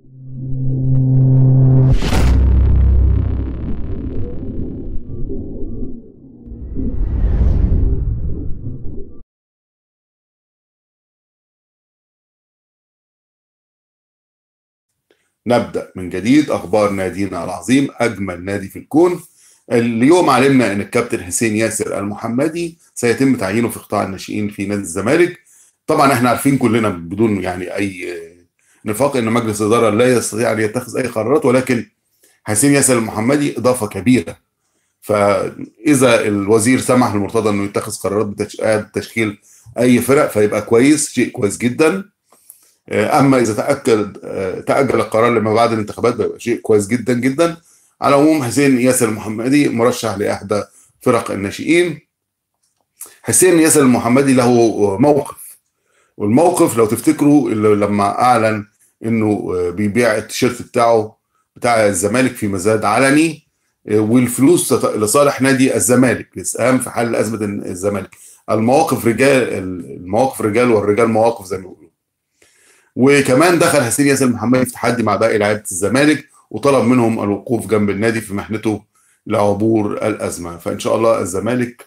نبدأ من جديد أخبار نادينا العظيم أجمل نادي في الكون اليوم علمنا أن الكابتن حسين ياسر المحمدي سيتم تعيينه في قطاع الناشئين في نادي الزمالك طبعا احنا عارفين كلنا بدون يعني أي نفاق أن مجلس الإدارة لا يستطيع أن يتخذ أي قرارات ولكن حسين ياسر المحمدي إضافة كبيرة فإذا الوزير سمح لمرتضى أنه يتخذ قرارات بتشكيل أي فرق فيبقى كويس شيء كويس جدا اما اذا تاكد تاجل القرار لما بعد الانتخابات بيبقى شيء كويس جدا جدا على العموم حسين ياسر المحمدي مرشح لاحدى فرق الناشئين حسين ياسر المحمدي له موقف والموقف لو تفتكروا لما اعلن انه بيبيع التيشيرت بتاعه بتاع الزمالك في مزاد علني والفلوس لصالح نادي الزمالك للسهام في حل ازمه الزمالك المواقف رجال المواقف رجال والرجال مواقف زي ما بيقولوا وكمان دخل حسين ياسر المحمدي في تحدي مع باقي لعيبه الزمالك وطلب منهم الوقوف جنب النادي في محنته لعبور الازمه فان شاء الله الزمالك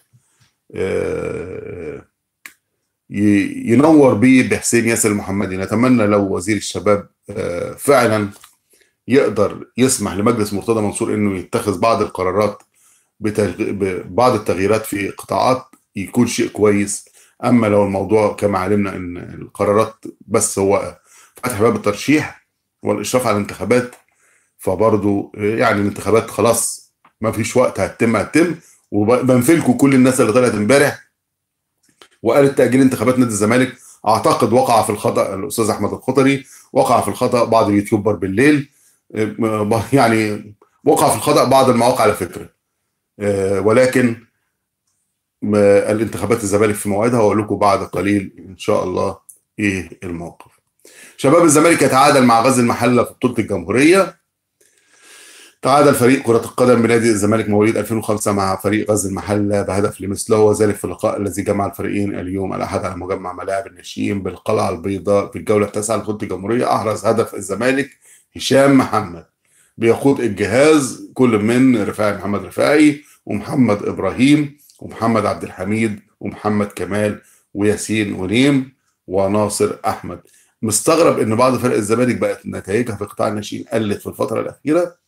ينور بيه بحسين ياسر المحمدي نتمنى لو وزير الشباب فعلا يقدر يسمح لمجلس مرتضى منصور انه يتخذ بعض القرارات بعض التغييرات في قطاعات يكون شيء كويس اما لو الموضوع كما علمنا ان القرارات بس هو فتح باب الترشيح والاشراف على الانتخابات فبرضه يعني الانتخابات خلاص ما فيش وقت هتتم هتتم وبنفلكوا كل الناس اللي طلعت امبارح وقالت تاجيل انتخابات نادي الزمالك اعتقد وقع في الخطا الاستاذ احمد الخطري وقع في الخطا بعض اليوتيوبر بالليل يعني وقع في الخطا بعض المواقع على فكره ولكن الانتخابات الزمالك في موعدها واقول لكم بعد قليل ان شاء الله ايه الموقف. شباب الزمالك يتعادل مع غزل المحله في بطوله الجمهوريه. تعادل فريق كرة القدم بنادي الزمالك مواليد 2005 مع فريق غزل المحله بهدف لمثله وذلك في اللقاء الذي جمع الفريقين اليوم الاحد على مجمع ملاعب الناشئين بالقلعه البيضاء في الجوله التاسعه لبطوله الجمهوريه احرز هدف الزمالك هشام محمد بيقود الجهاز كل من رفاعي محمد رفاعي ومحمد ابراهيم ومحمد عبد الحميد ومحمد كمال وياسين ونيم وناصر احمد مستغرب ان بعض فرق الزمالك بقت نتائجها في قطاع الناشئين قلت في الفتره الاخيره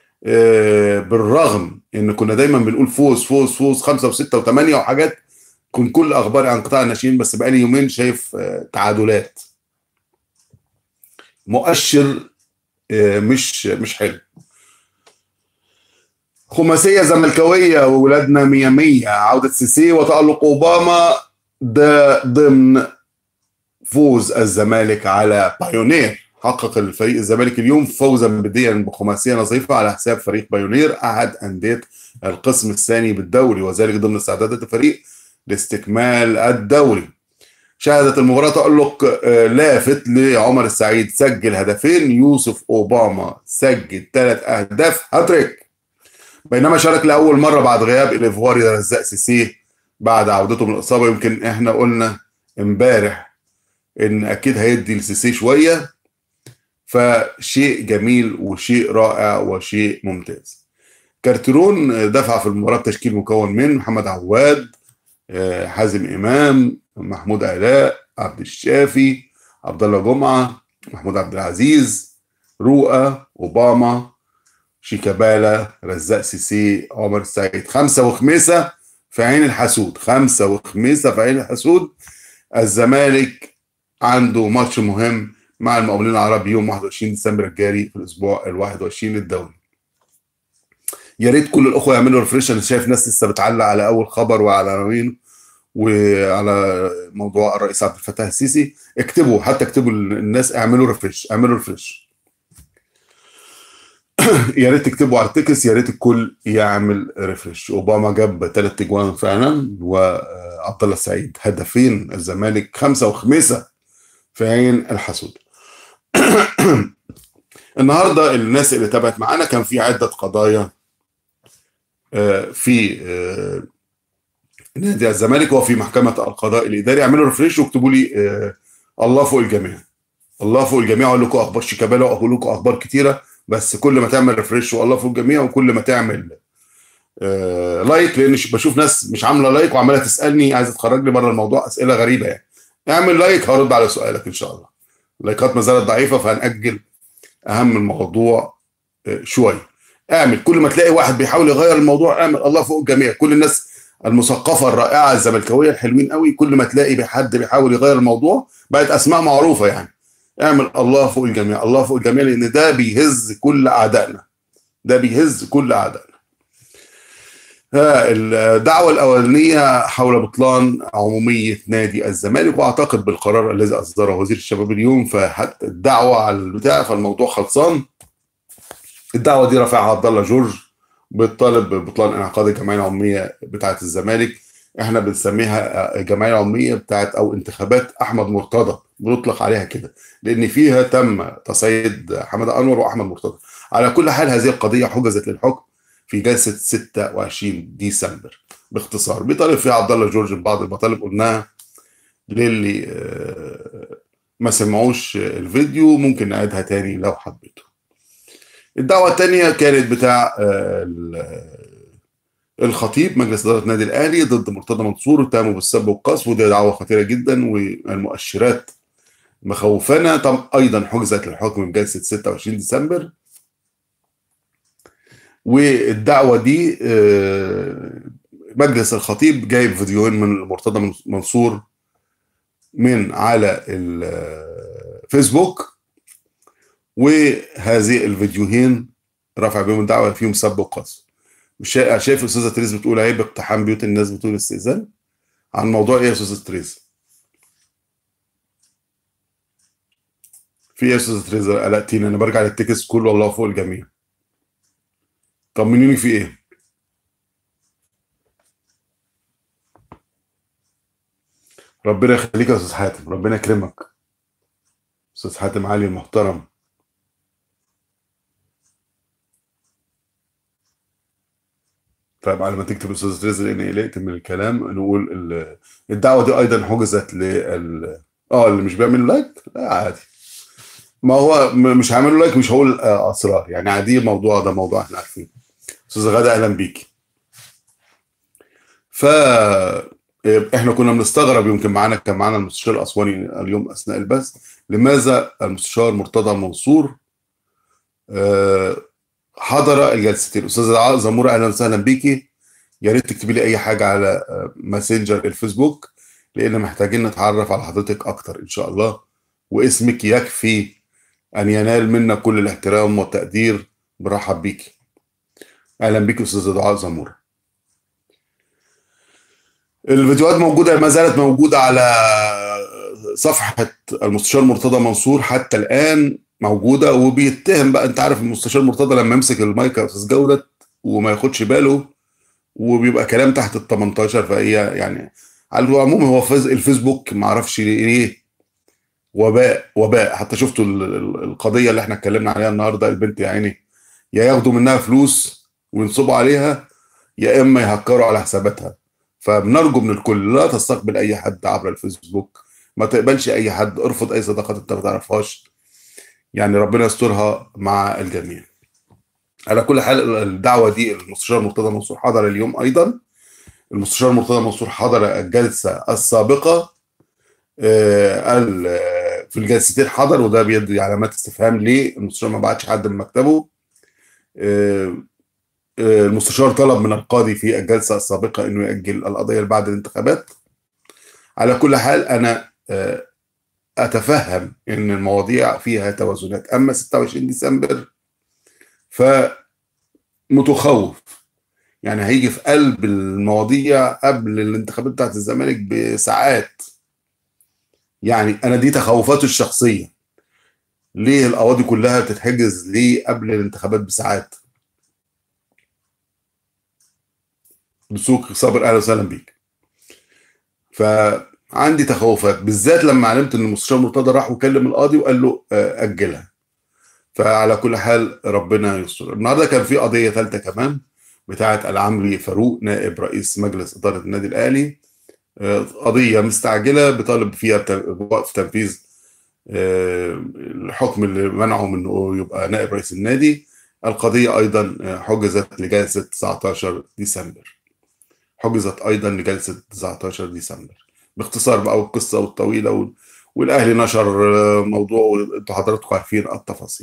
بالرغم ان كنا دايما بنقول فوز فوز فوز خمسه وسته وثمانيه وحاجات كن كل اخباري عن قطاع الناشئين بس بقالي يومين شايف تعادلات مؤشر مش مش حلو خماسية زملكاوية وولادنا مية مية عودة سيسي وتألق أوباما ده ضمن فوز الزمالك على بايونير حقق الفريق الزمالك اليوم فوزا بديا بخماسية نظيفة على حساب فريق بايونير أحد أندية القسم الثاني بالدوري وذلك ضمن استعدادات الفريق لاستكمال الدوري شهدت المباراة تألق لافت لعمر السعيد سجل هدفين يوسف أوباما سجل ثلاث أهداف هاتريك بينما شارك لاول مره بعد غياب الايفواري رزاق سيسي بعد عودته من الاصابه يمكن احنا قلنا امبارح ان اكيد هيدي لسيسي شويه فشيء جميل وشيء رائع وشيء ممتاز كارترون دفع في المباراه تشكيل مكون من محمد عواد حازم امام محمود علاء عبد الشافي عبد الله جمعه محمود عبد العزيز رؤى اوباما شيكابالا رزاق سيسي عمر السعيد خمسة وخميسة في عين الحسود خمسة وخميسة في عين الحسود الزمالك عنده ماتش مهم مع المقاولين العرب يوم 21 ديسمبر الجاري في الاسبوع ال 21 للدوري يا ريت كل الاخوه يعملوا ريفريش انا شايف ناس لسه بتعلق على اول خبر وعلى عناوين وعلى موضوع الرئيس عبد الفتاح السيسي اكتبوا حتى اكتبوا الناس اعملوا ريفريش اعملوا ريفريش يا ريت تكتبوا على التكس يا ريت الكل يعمل ريفرش اوباما جاب ثلاث اجوان فعلا وعبد الله السعيد هدفين الزمالك خمسه وخميسه في عين الحسود النهارده الناس اللي تابعت معانا كان في عده قضايا في نادي الزمالك وفي محكمه القضاء الاداري اعملوا ريفريش واكتبوا لي الله فوق الجميع الله فوق الجميع اقول لكم اخبار شيكابالا واقول لكم اخبار كتيره بس كل ما تعمل ريفريش والله فوق الجميع وكل ما تعمل آه لايك لان بشوف ناس مش عامله لايك وعماله تسالني عايزه تخرجني بره الموضوع اسئله غريبه يعني اعمل لايك هرد على سؤالك ان شاء الله اللايكات ما زالت ضعيفه فهنأجل اهم الموضوع آه شويه اعمل كل ما تلاقي واحد بيحاول يغير الموضوع اعمل الله فوق الجميع كل الناس المثقفه الرائعه الزملكاويه الحلوين قوي كل ما تلاقي حد بيحاول يغير الموضوع بقت اسماء معروفه يعني اعمل الله فوق الجميع الله فوق الجميع لان ده بيهز كل اعدائنا ده بيهز كل اعدائنا الدعوة الأولانية حول بطلان عمومية نادي الزمالك وأعتقد بالقرار الذي أصدره وزير الشباب اليوم فحتى الدعوة على البتاع فالموضوع خلصان الدعوة دي رفعها عبد الله جورج بتطالب ببطلان انعقاد الجمعية العمومية بتاعة الزمالك احنا بنسميها الجمعية العمومية بتاعة أو انتخابات أحمد مرتضى بنطلق عليها كده لأن فيها تم تصعيد حمد أنور وأحمد مرتضى على كل حال هذه القضية حجزت للحكم في جلسه 26 ديسمبر باختصار بيطالب فيها عبد الله جورج ببعض المطالب قلناها للي ما سمعوش الفيديو ممكن نعيدها تاني لو حبيتوا الدعوة الثانية كانت بتاع الخطيب مجلس إدارة النادي الأهلي ضد مرتضى منصور اتهمه بالسب والقذف ودي دعوة خطيرة جدا والمؤشرات مخوفانا طب أيضا حجزت للحكم بجلسة 26 ديسمبر والدعوه دي مجلس الخطيب جايب فيديوهين من مرتضى منصور من على الفيسبوك وهذه الفيديوهين رفع بيهم الدعوه فيهم سب وقذف مش شايف استاذه تريز بتقول عيب اقتحام بيوت الناس بتقول استئذان عن موضوع ايه يا استاذه تريز في ايه يا استاذه تريز قلقتيني انا برجع للتكست كله والله فوق الجميع طمنيني في ايه ربنا يخليك يا استاذ حاتم ربنا يكرمك استاذ حاتم علي المحترم طيب على ما تكتب استاذ تريز لاني قلقت من الكلام نقول الدعوه دي ايضا حجزت لل اه اللي مش بيعمل لايك لا عادي ما هو مش هعمل لايك مش هقول اسرار يعني عادي الموضوع ده موضوع احنا عارفينه استاذه غاده اهلا بيكي ف احنا كنا بنستغرب يمكن معانا كان معانا المستشار الاسواني اليوم اثناء البث لماذا المستشار مرتضى منصور حضر الجلستين استاذه زموره اهلا وسهلا بيكي يا ريت تكتبي لي اي حاجه على ماسنجر الفيسبوك لان محتاجين نتعرف على حضرتك اكتر ان شاء الله واسمك يكفي ان ينال منا كل الاحترام والتقدير برحب بيكي اهلا بيك استاذه دعاء زموره الفيديوهات موجوده ما زالت موجوده على صفحه المستشار مرتضى منصور حتى الان موجوده وبيتهم بقى انت عارف المستشار مرتضى لما يمسك المايك يا استاذ جوده وما ياخدش باله وبيبقى كلام تحت ال 18 فهي يعني على العموم هو الفيسبوك ما اعرفش ليه وباء وباء حتى شفتوا القضيه اللي احنا اتكلمنا عليها النهارده البنت يا عيني يا ياخدوا منها فلوس وينصبوا عليها يا اما يهكروا على حساباتها فبنرجو من الكل لا تستقبل اي حد عبر الفيسبوك ما تقبلش اي حد ارفض اي صداقات انت ما تعرفهاش يعني ربنا يسترها مع الجميع على كل حال الدعوه دي المستشار مرتضى منصور حضر اليوم ايضا المستشار مرتضى منصور حضر الجلسه السابقه في الجلستين حضر وده بيدي علامات استفهام ليه المستشار ما بعتش حد من مكتبه المستشار طلب من القاضي في الجلسه السابقه انه ياجل القضيه اللي بعد الانتخابات على كل حال انا اتفهم ان المواضيع فيها توازنات اما 26 ديسمبر فمتخوف يعني هيجي في قلب المواضيع قبل الانتخابات بتاعت الزمالك بساعات يعني انا دي تخوفاتي الشخصيه ليه القواضي كلها بتتحجز ليه قبل الانتخابات بساعات بسوق صابر اهلا وسهلا بيك فعندي تخوفات بالذات لما علمت ان المستشار مرتضى راح وكلم القاضي وقال له اجلها فعلى كل حال ربنا يستر النهارده كان في قضيه ثالثه كمان بتاعه العمري فاروق نائب رئيس مجلس اداره النادي الاهلي قضيه مستعجله بيطالب فيها بوقف تنفيذ آه، الحكم اللي منعه من انه يبقى نائب رئيس النادي القضيه ايضا آه، حجزت لجلسه 19 ديسمبر حجزت ايضا لجلسه 19 ديسمبر باختصار بقى والقصه والطويله وال- والاهلي نشر آه، موضوع وانتوا حضراتكم عارفين التفاصيل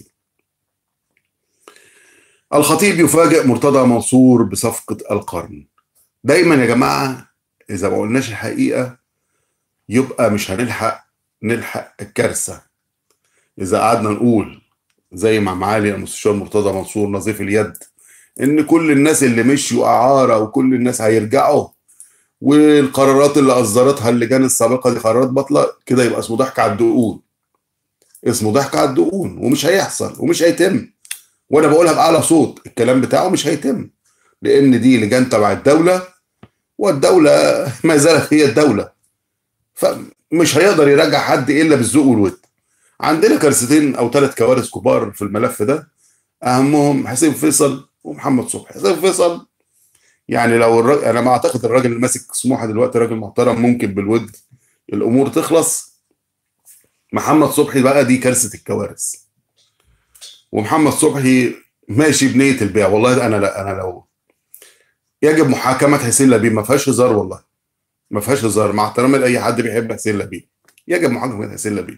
الخطيب يفاجئ مرتضى منصور بصفقه القرن دايما يا جماعه اذا ما قلناش الحقيقه يبقى مش هنلحق نلحق الكارثه اذا قعدنا نقول زي ما معالي المستشار مرتضى منصور نظيف اليد ان كل الناس اللي مشيوا اعاره وكل الناس هيرجعوا والقرارات اللي اصدرتها اللجان السابقه دي قرارات باطله كده يبقى اسمه ضحك على الدقون اسمه ضحك على الدقون ومش هيحصل ومش هيتم وانا بقولها باعلى صوت الكلام بتاعه مش هيتم لان دي لجان تبع الدوله والدوله ما زالت هي الدوله فمش هيقدر يرجع حد الا بالذوق والود عندنا كارثتين او ثلاث كوارث كبار في الملف ده اهمهم حسين فيصل ومحمد صبحي حسين فيصل يعني لو الراجل انا ما اعتقد الراجل اللي ماسك سموحه دلوقتي راجل محترم ممكن بالود الامور تخلص محمد صبحي بقى دي كارثه الكوارث ومحمد صبحي ماشي بنيه البيع والله انا لا انا لو يجب محاكمه حسين لبيب ما فيهاش هزار والله ما فيهاش هزار مع احترامي لاي حد بيحب حسين لبيب يجب محاكمه حسين لبيب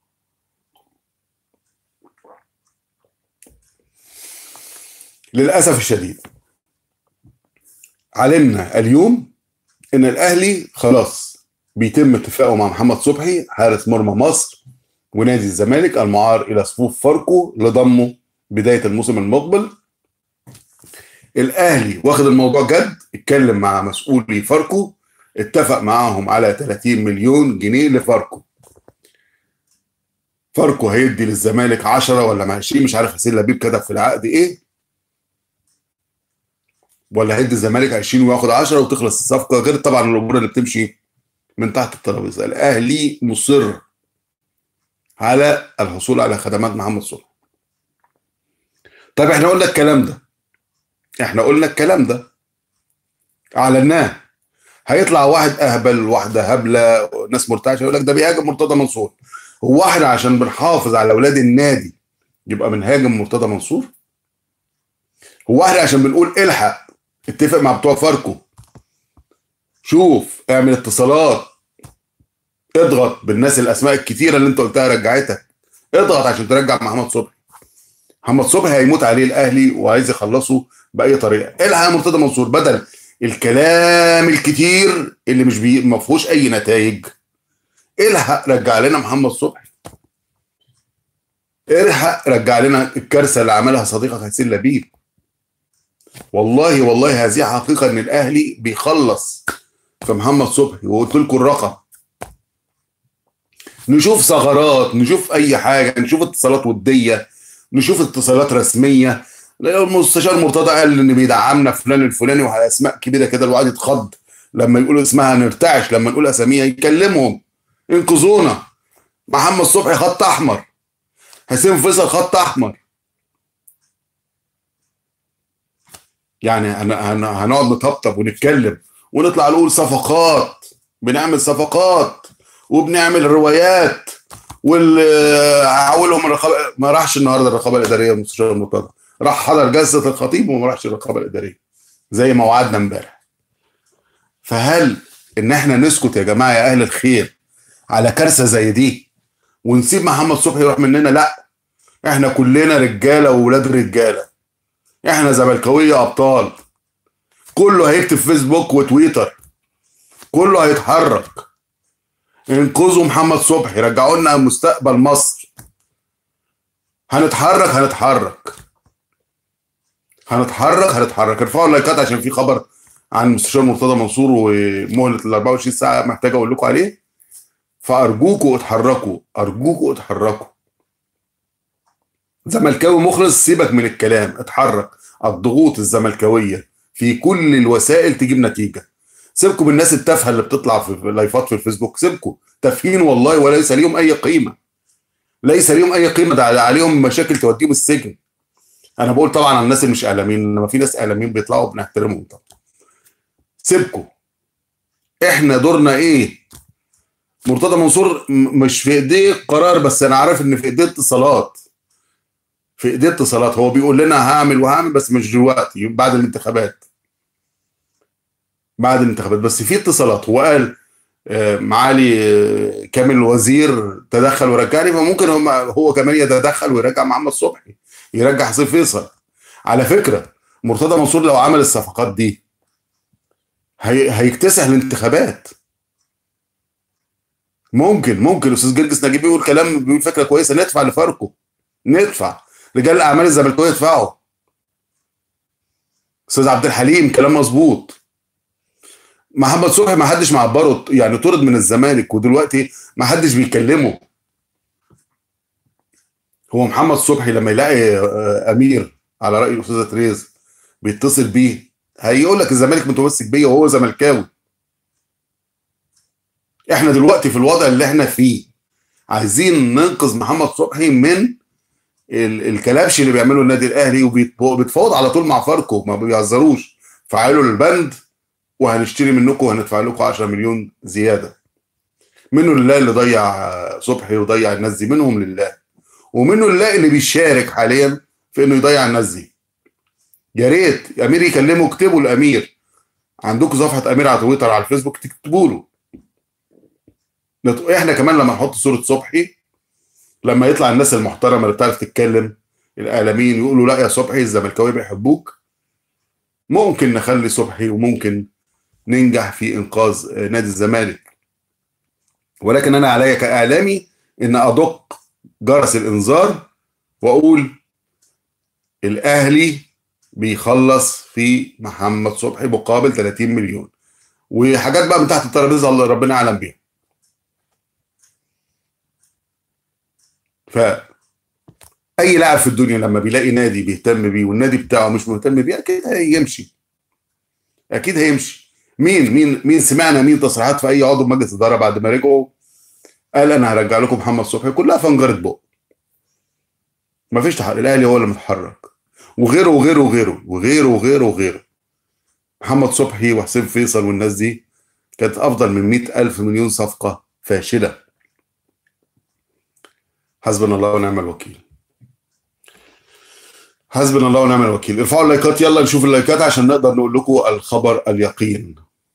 للاسف الشديد علمنا اليوم ان الاهلي خلاص بيتم اتفاقه مع محمد صبحي حارس مرمى مصر ونادي الزمالك المعار الى صفوف فاركو لضمه بدايه الموسم المقبل الاهلي واخد الموضوع جد اتكلم مع مسؤولي فاركو اتفق معاهم على 30 مليون جنيه لفاركو فاركو هيدي للزمالك 10 ولا 20 مش عارف حسين لبيب كتب في العقد ايه ولا هيدي الزمالك 20 وياخد 10 وتخلص الصفقه غير طبعا الامور اللي بتمشي من تحت الترابيزه الاهلي مصر على الحصول على خدمات محمد صبحي طيب احنا قلنا الكلام ده احنا قلنا الكلام ده اعلناه هيطلع واحد اهبل واحده هبله ناس مرتعشه يقول لك ده بيهاجم مرتضى منصور هو احنا عشان بنحافظ على اولاد النادي يبقى بنهاجم مرتضى منصور هو احنا عشان بنقول الحق اتفق مع بتوع فاركو شوف اعمل اتصالات اضغط بالناس الاسماء الكتيره اللي انت قلتها رجعتك اضغط عشان ترجع محمد صبحي محمد صبحي هيموت عليه الاهلي وعايز يخلصه باي طريقه الحق يا مرتضى منصور بدل الكلام الكتير اللي مش بي... ما فيهوش اي نتائج الحق رجع لنا محمد صبحي الحق رجع لنا الكارثه اللي عملها صديقك حسين لبيب والله والله هذه حقيقه ان الاهلي بيخلص في محمد صبحي وقلت لكم الرقم نشوف ثغرات نشوف اي حاجه نشوف اتصالات وديه نشوف اتصالات رسميه المستشار مرتضى قال ان بيدعمنا فلان الفلاني وعلى اسماء كبيره كده الواحد يتخض لما يقولوا اسمها نرتعش لما نقول اساميها يكلمهم انقذونا محمد صبحي خط احمر حسين فيصل خط احمر يعني هن- هن- هنقعد نطبطب ونتكلم ونطلع نقول صفقات بنعمل صفقات وبنعمل روايات واللي عاولهم الرقابه ما راحش النهارده الرقابه الاداريه المستشار المرتضى راح حضر جلسه الخطيب وما راحش الرقابه الاداريه زي ما وعدنا امبارح فهل ان احنا نسكت يا جماعه يا اهل الخير على كارثه زي دي ونسيب محمد صبحي يروح مننا لا احنا كلنا رجاله واولاد رجاله احنا زملكاويه ابطال كله هيكتب فيسبوك وتويتر كله هيتحرك انقذوا محمد صبحي رجعوا لنا مستقبل مصر هنتحرك هنتحرك هنتحرك هنتحرك ارفعوا اللايكات عشان في خبر عن المستشار مرتضى منصور ومهله ال 24 ساعه محتاج اقول لكم عليه فارجوكوا اتحركوا ارجوكوا اتحركوا زملكاوي مخلص سيبك من الكلام اتحرك الضغوط الزملكاويه في كل الوسائل تجيب نتيجه سيبكم بالناس التافهه اللي بتطلع في لايفات في الفيسبوك سيبكم تافهين والله وليس ليهم اي قيمه ليس ليهم اي قيمه ده عليهم مشاكل توديهم السجن انا بقول طبعا عن الناس اللي مش اعلاميين انما في ناس اعلاميين بيطلعوا بنحترمهم طبعا سيبكم احنا دورنا ايه مرتضى منصور م- مش في ايديه قرار بس انا عارف ان في ايديه اتصالات في ايديه اتصالات هو بيقول لنا هعمل وهعمل بس مش دلوقتي بعد الانتخابات بعد الانتخابات بس في اتصالات هو قال آه، معالي آه، كامل الوزير تدخل ورجعني فممكن هم هو كمان يتدخل ويرجع محمد صبحي يرجع حسين فيصل على فكره مرتضى منصور لو عمل الصفقات دي هي هيكتسح الانتخابات ممكن ممكن استاذ جرجس نجيب بيقول كلام بيقول فكره كويسه ندفع لفاركو ندفع رجال الاعمال الزملكاويه يدفعوا استاذ عبد الحليم كلام مظبوط محمد صبحي ما حدش معبره يعني طرد من الزمالك ودلوقتي ما حدش بيكلمه هو محمد صبحي لما يلاقي آه، امير على راي الاستاذه تريز بيتصل بيه هيقول لك الزمالك متمسك بيا وهو زملكاوي احنا دلوقتي في الوضع اللي احنا فيه عايزين ننقذ محمد صبحي من ال- الكلبش اللي بيعمله النادي الاهلي وبيتفاوض على طول مع فاركو ما بيهزروش فعلوا البند وهنشتري منكم وهندفع لكم 10 مليون زياده منه لله اللي ضيع صبحي وضيع الناس دي منهم لله ومنه لله اللي بيشارك حاليا في انه يضيع الناس دي يا ريت امير يكلمه اكتبوا الامير عندكم صفحه امير على تويتر على الفيسبوك تكتبوا له نت- احنا كمان لما نحط صوره صبحي لما يطلع الناس المحترمه اللي بتعرف تتكلم الاعلاميين يقولوا لا يا صبحي الزملكاويه بيحبوك ممكن نخلي صبحي وممكن ننجح في انقاذ آه، نادي الزمالك ولكن انا عليا كاعلامي ان ادق جرس الانذار واقول الاهلي بيخلص في محمد صبحي مقابل 30 مليون وحاجات بقى من تحت الترابيزه اللي ربنا اعلم بيها ف اي لاعب في الدنيا لما بيلاقي نادي بيهتم بيه والنادي بتاعه مش مهتم بيه اكيد هيمشي اكيد هيمشي مين مين مين سمعنا مين تصريحات في اي عضو مجلس اداره بعد ما رجعوا قال انا هرجع لكم محمد صبحي كلها فنجره بق مفيش تحرك الاهلي هو اللي متحرك وغيره وغيره وغيره وغيره وغيره وغيره محمد صبحي وحسين فيصل والناس دي كانت افضل من مئة الف مليون صفقه فاشله حسبنا الله ونعم الوكيل حسبنا الله ونعم الوكيل ارفعوا اللايكات يلا نشوف اللايكات عشان نقدر نقول لكم الخبر اليقين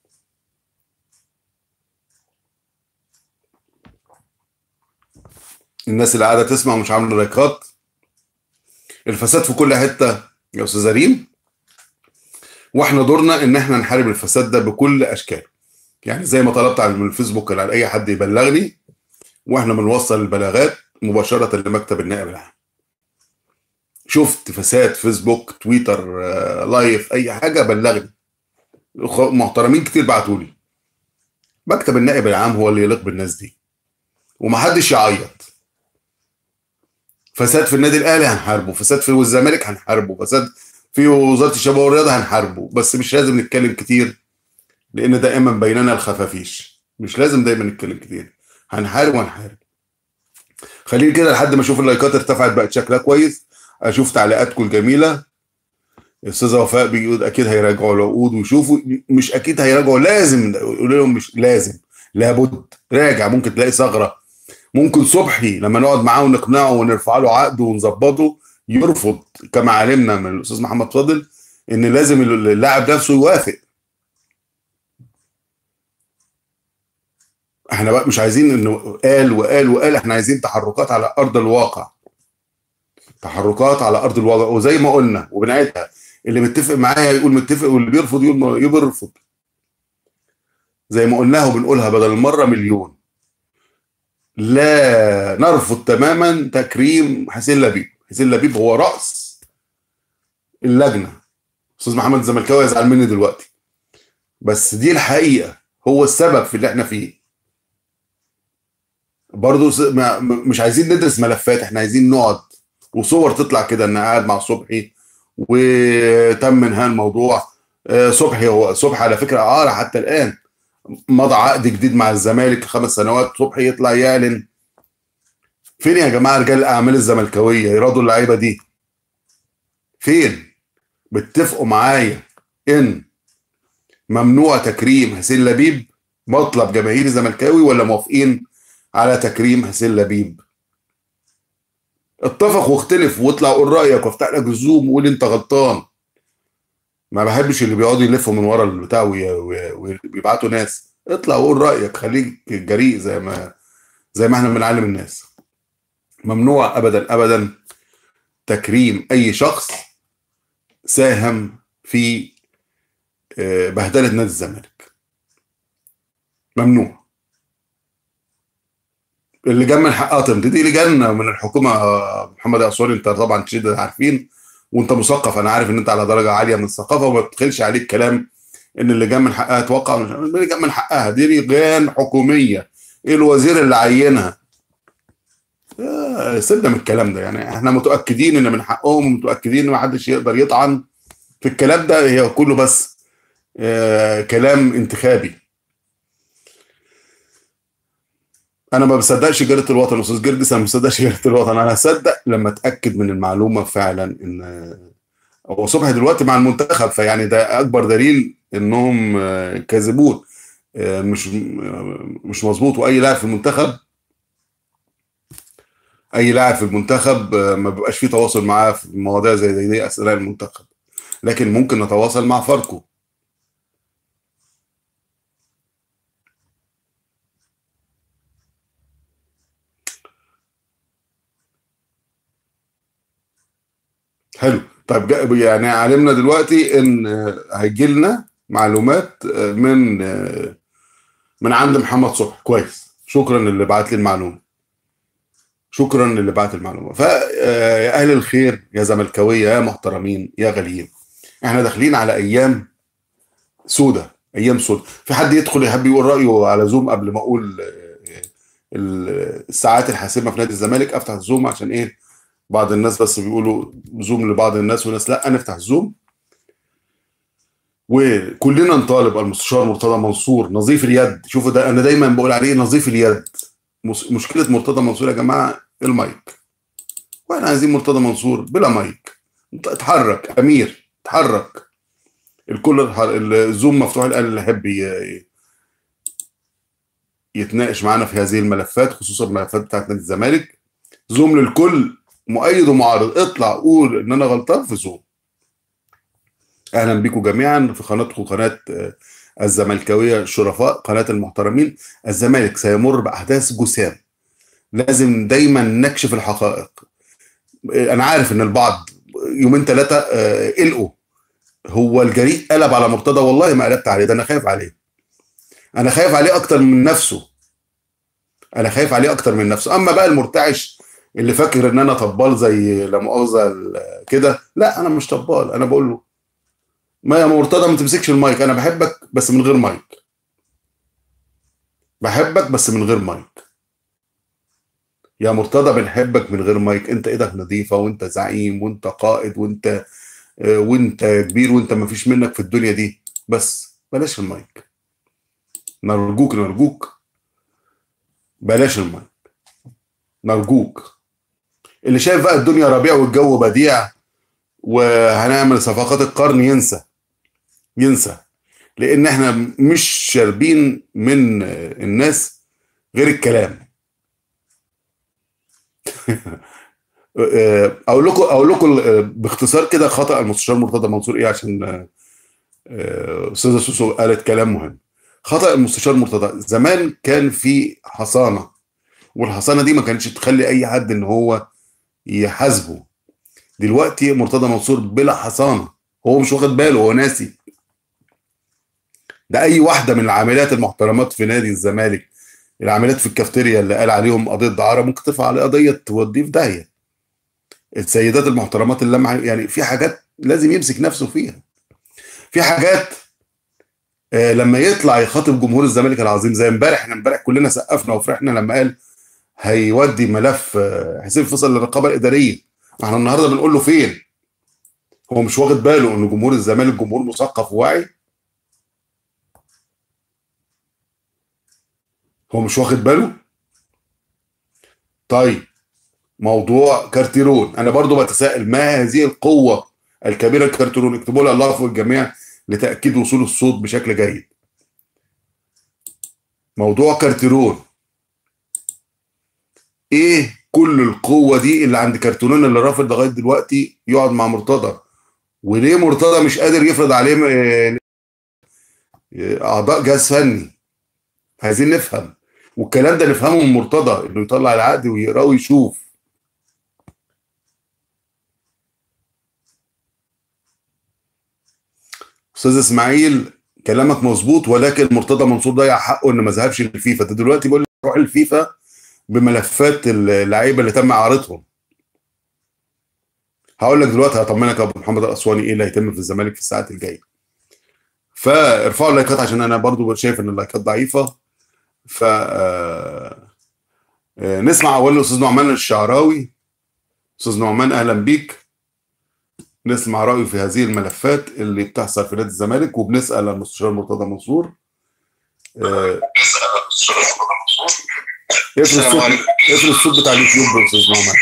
الناس اللي قاعده تسمع ومش عامله لايكات الفساد في كل حته يا استاذ ريم واحنا دورنا ان احنا نحارب الفساد ده بكل اشكاله يعني زي ما طلبت على من الفيسبوك على اي حد يبلغني واحنا بنوصل البلاغات مباشره لمكتب النائب العام شفت فساد فيسبوك تويتر آه، لايف اي حاجه بلغني خ- محترمين كتير بعتوا لي مكتب النائب العام هو اللي يليق بالناس دي ومحدش يعيط فساد في النادي الاهلي هنحاربه فساد في الزمالك هنحاربه فساد في وزاره الشباب والرياضه هنحاربه بس مش لازم نتكلم كتير لان دائما بيننا الخفافيش مش لازم دايما نتكلم كتير هنحارب وهنحارب خليني كده لحد ما اشوف اللايكات ارتفعت بقت شكلها كويس اشوف تعليقاتكم الجميله الاستاذه وفاء بيقول اكيد هيراجعوا العقود ويشوفوا مش اكيد هيراجعوا لازم يقول لهم مش لازم لابد راجع ممكن تلاقي ثغره ممكن صبحي لما نقعد معاه ونقنعه ونرفع له عقده ونظبطه يرفض كما علمنا من الاستاذ محمد فاضل ان لازم اللاعب نفسه يوافق احنا بقى مش عايزين انه قال وقال وقال احنا عايزين تحركات على ارض الواقع تحركات على ارض الواقع وزي ما قلنا وبنعيدها اللي متفق معايا يقول متفق واللي بيرفض يقول ما- يقول بيرفض زي ما قلناها وبنقولها بدل المره مليون لا نرفض تماما تكريم حسين لبيب حسين لبيب هو راس اللجنه استاذ محمد الزملكاوي يزعل مني دلوقتي بس دي الحقيقه هو السبب في اللي احنا فيه برضه س- ما- م- مش عايزين ندرس ملفات احنا عايزين نقعد وصور تطلع كده ان قاعد مع صبحي وتم انهاء الموضوع آه، صبحي هو صبحي على فكره عار حتى الان مضى عقد جديد مع الزمالك خمس سنوات صبحي يطلع يعلن فين يا جماعه رجال الاعمال الزملكاويه يرادوا اللعيبه دي فين بتتفقوا معايا ان ممنوع تكريم حسين لبيب مطلب جماهيري زملكاوي ولا موافقين على تكريم حسين لبيب اتفق واختلف واطلع قول رايك وافتح لك الزوم وقول انت غلطان ما بحبش اللي بيقعدوا يلفوا من ورا البتاع وي- وي- ويبعتوا ناس اطلع وقول رايك خليك جريء زي ما زي ما احنا بنعلم الناس ممنوع ابدا ابدا تكريم اي شخص ساهم في آه، بهدله نادي الزمالك ممنوع اللي جاب من حقها تمضي دي لجان من الحكومه آه، محمد اسواري انت طبعا شديد عارفين وانت مثقف انا عارف ان انت على درجه عاليه من الثقافه وما بتدخلش عليك كلام ان اللي جاب من حقها توقع مش اللي جاب من حقها دي لجان حكوميه ايه الوزير اللي عينها آه، سيبنا من الكلام ده يعني احنا متاكدين ان من حقهم ومتاكدين ان ما حدش يقدر يطعن في الكلام ده هي كله بس آه، كلام انتخابي انا ما بصدقش جريده الوطن استاذ جردس انا ما بصدقش جريده الوطن انا هصدق لما اتاكد من المعلومه فعلا ان هو صبحي دلوقتي مع المنتخب فيعني ده اكبر دليل انهم آه، كاذبون آه، مش مش مظبوط واي لاعب في المنتخب اي لاعب في المنتخب آه، ما بيبقاش فيه تواصل معاه في مواضيع زي دي, دي اثناء المنتخب لكن ممكن نتواصل مع فاركو حلو طيب جا- يعني علمنا دلوقتي ان هيجي لنا معلومات من من عند محمد صبحي كويس شكرا اللي بعت لي المعلومه شكرا اللي بعت المعلومه فيا اهل الخير يا زملكاويه يا محترمين يا غاليين احنا داخلين على ايام سودة ايام سودة في حد يدخل يحب يقول رايه على زوم قبل ما اقول آه، ال- الساعات الحاسمه في نادي الزمالك افتح الزوم عشان ايه بعض الناس بس بيقولوا زوم لبعض الناس وناس لا نفتح الزوم وكلنا نطالب المستشار مرتضى منصور نظيف اليد شوفوا ده انا دايما بقول عليه نظيف اليد مس- مشكله مرتضى منصور يا جماعه المايك واحنا عايزين مرتضى منصور بلا مايك انت اتحرك امير اتحرك الكل اتحرك. الزوم مفتوح الان اللي يحب ي- يتناقش معانا في هذه الملفات خصوصا الملفات بتاعت نادي الزمالك زوم للكل مؤيد ومعارض اطلع قول ان انا غلطان في زوم اهلا بكم جميعا في قناتكم قناه آه، الزملكاويه الشرفاء قناه المحترمين الزمالك سيمر باحداث جسام لازم دايما نكشف الحقائق آه، انا عارف ان البعض يومين ثلاثه قلقوا هو الجريء قلب على مرتضى والله ما قلبت عليه ده انا خايف عليه انا خايف عليه اكتر من نفسه انا خايف عليه اكتر من نفسه اما بقى المرتعش اللي فاكر ان انا طبال زي لا مؤاخذه ال- كده لا انا مش طبال انا بقول له ما يا مرتضى ما تمسكش المايك انا بحبك بس من غير مايك بحبك بس من غير مايك يا مرتضى بنحبك من غير مايك انت ايدك نظيفه وانت زعيم وانت قائد وانت آه، وانت كبير وانت ما فيش منك في الدنيا دي بس بلاش المايك نرجوك نرجوك بلاش المايك نرجوك اللي شايف بقى الدنيا ربيع والجو بديع وهنعمل صفقات القرن ينسى ينسى لان احنا مش شاربين من الناس غير الكلام اقول لكم اقول لكم باختصار كده خطا المستشار مرتضى منصور ايه عشان آه، استاذه سوسو قالت كلام مهم خطا المستشار مرتضى زمان كان في حصانه والحصانه دي ما كانتش تخلي اي حد ان هو يحاسبه دلوقتي مرتضى منصور بلا حصانه هو مش واخد باله هو ناسي ده اي واحده من العاملات المحترمات في نادي الزمالك العاملات في الكافتيريا اللي قال عليهم قضيه دعاره ممكن ترفع عليه قضيه توديه في داهيه السيدات المحترمات اللي لمع يعني في حاجات لازم يمسك نفسه فيها في حاجات آه لما يطلع يخاطب جمهور الزمالك العظيم زي امبارح احنا امبارح كلنا سقفنا وفرحنا لما قال هيودي ملف آه، حسين فيصل للرقابه الاداريه احنا النهارده بنقول له فين هو مش واخد باله ان جمهور الزمالك جمهور مثقف وواعي هو مش واخد باله طيب موضوع كارتيرون انا برضو بتساءل ما هذه القوه الكبيره الكارتيرون اكتبوا لي الله فوق الجميع لتاكيد وصول الصوت بشكل جيد موضوع كارتيرون ايه كل القوه دي اللي عند كرتونين اللي رافض لغايه دلوقتي يقعد مع مرتضى وليه مرتضى مش قادر يفرض عليه م- اعضاء جهاز فني عايزين نفهم والكلام ده نفهمه من مرتضى انه يطلع العقد ويقراه ويشوف استاذ اسماعيل كلامك مظبوط ولكن مرتضى منصور ضيع حقه انه ما ذهبش للفيفا ده دلوقتي بيقول لك روح الفيفا بملفات اللعيبه اللي تم اعارتهم هقول لك دلوقتي هطمنك يا ابو محمد الاسواني ايه اللي هيتم في الزمالك في الساعات الجايه فارفعوا اللايكات عشان انا برضو شايف ان اللايكات ضعيفه ف آه، آه، نسمع اول الاستاذ نعمان الشعراوي استاذ نعمان اهلا بيك نسمع رايه في هذه الملفات اللي بتحصل في نادي الزمالك وبنسال المستشار مرتضى منصور آه، اقفل السلام الصوت عليكم. اقفل الصوت بتاع اليوتيوب يا استاذ نعمان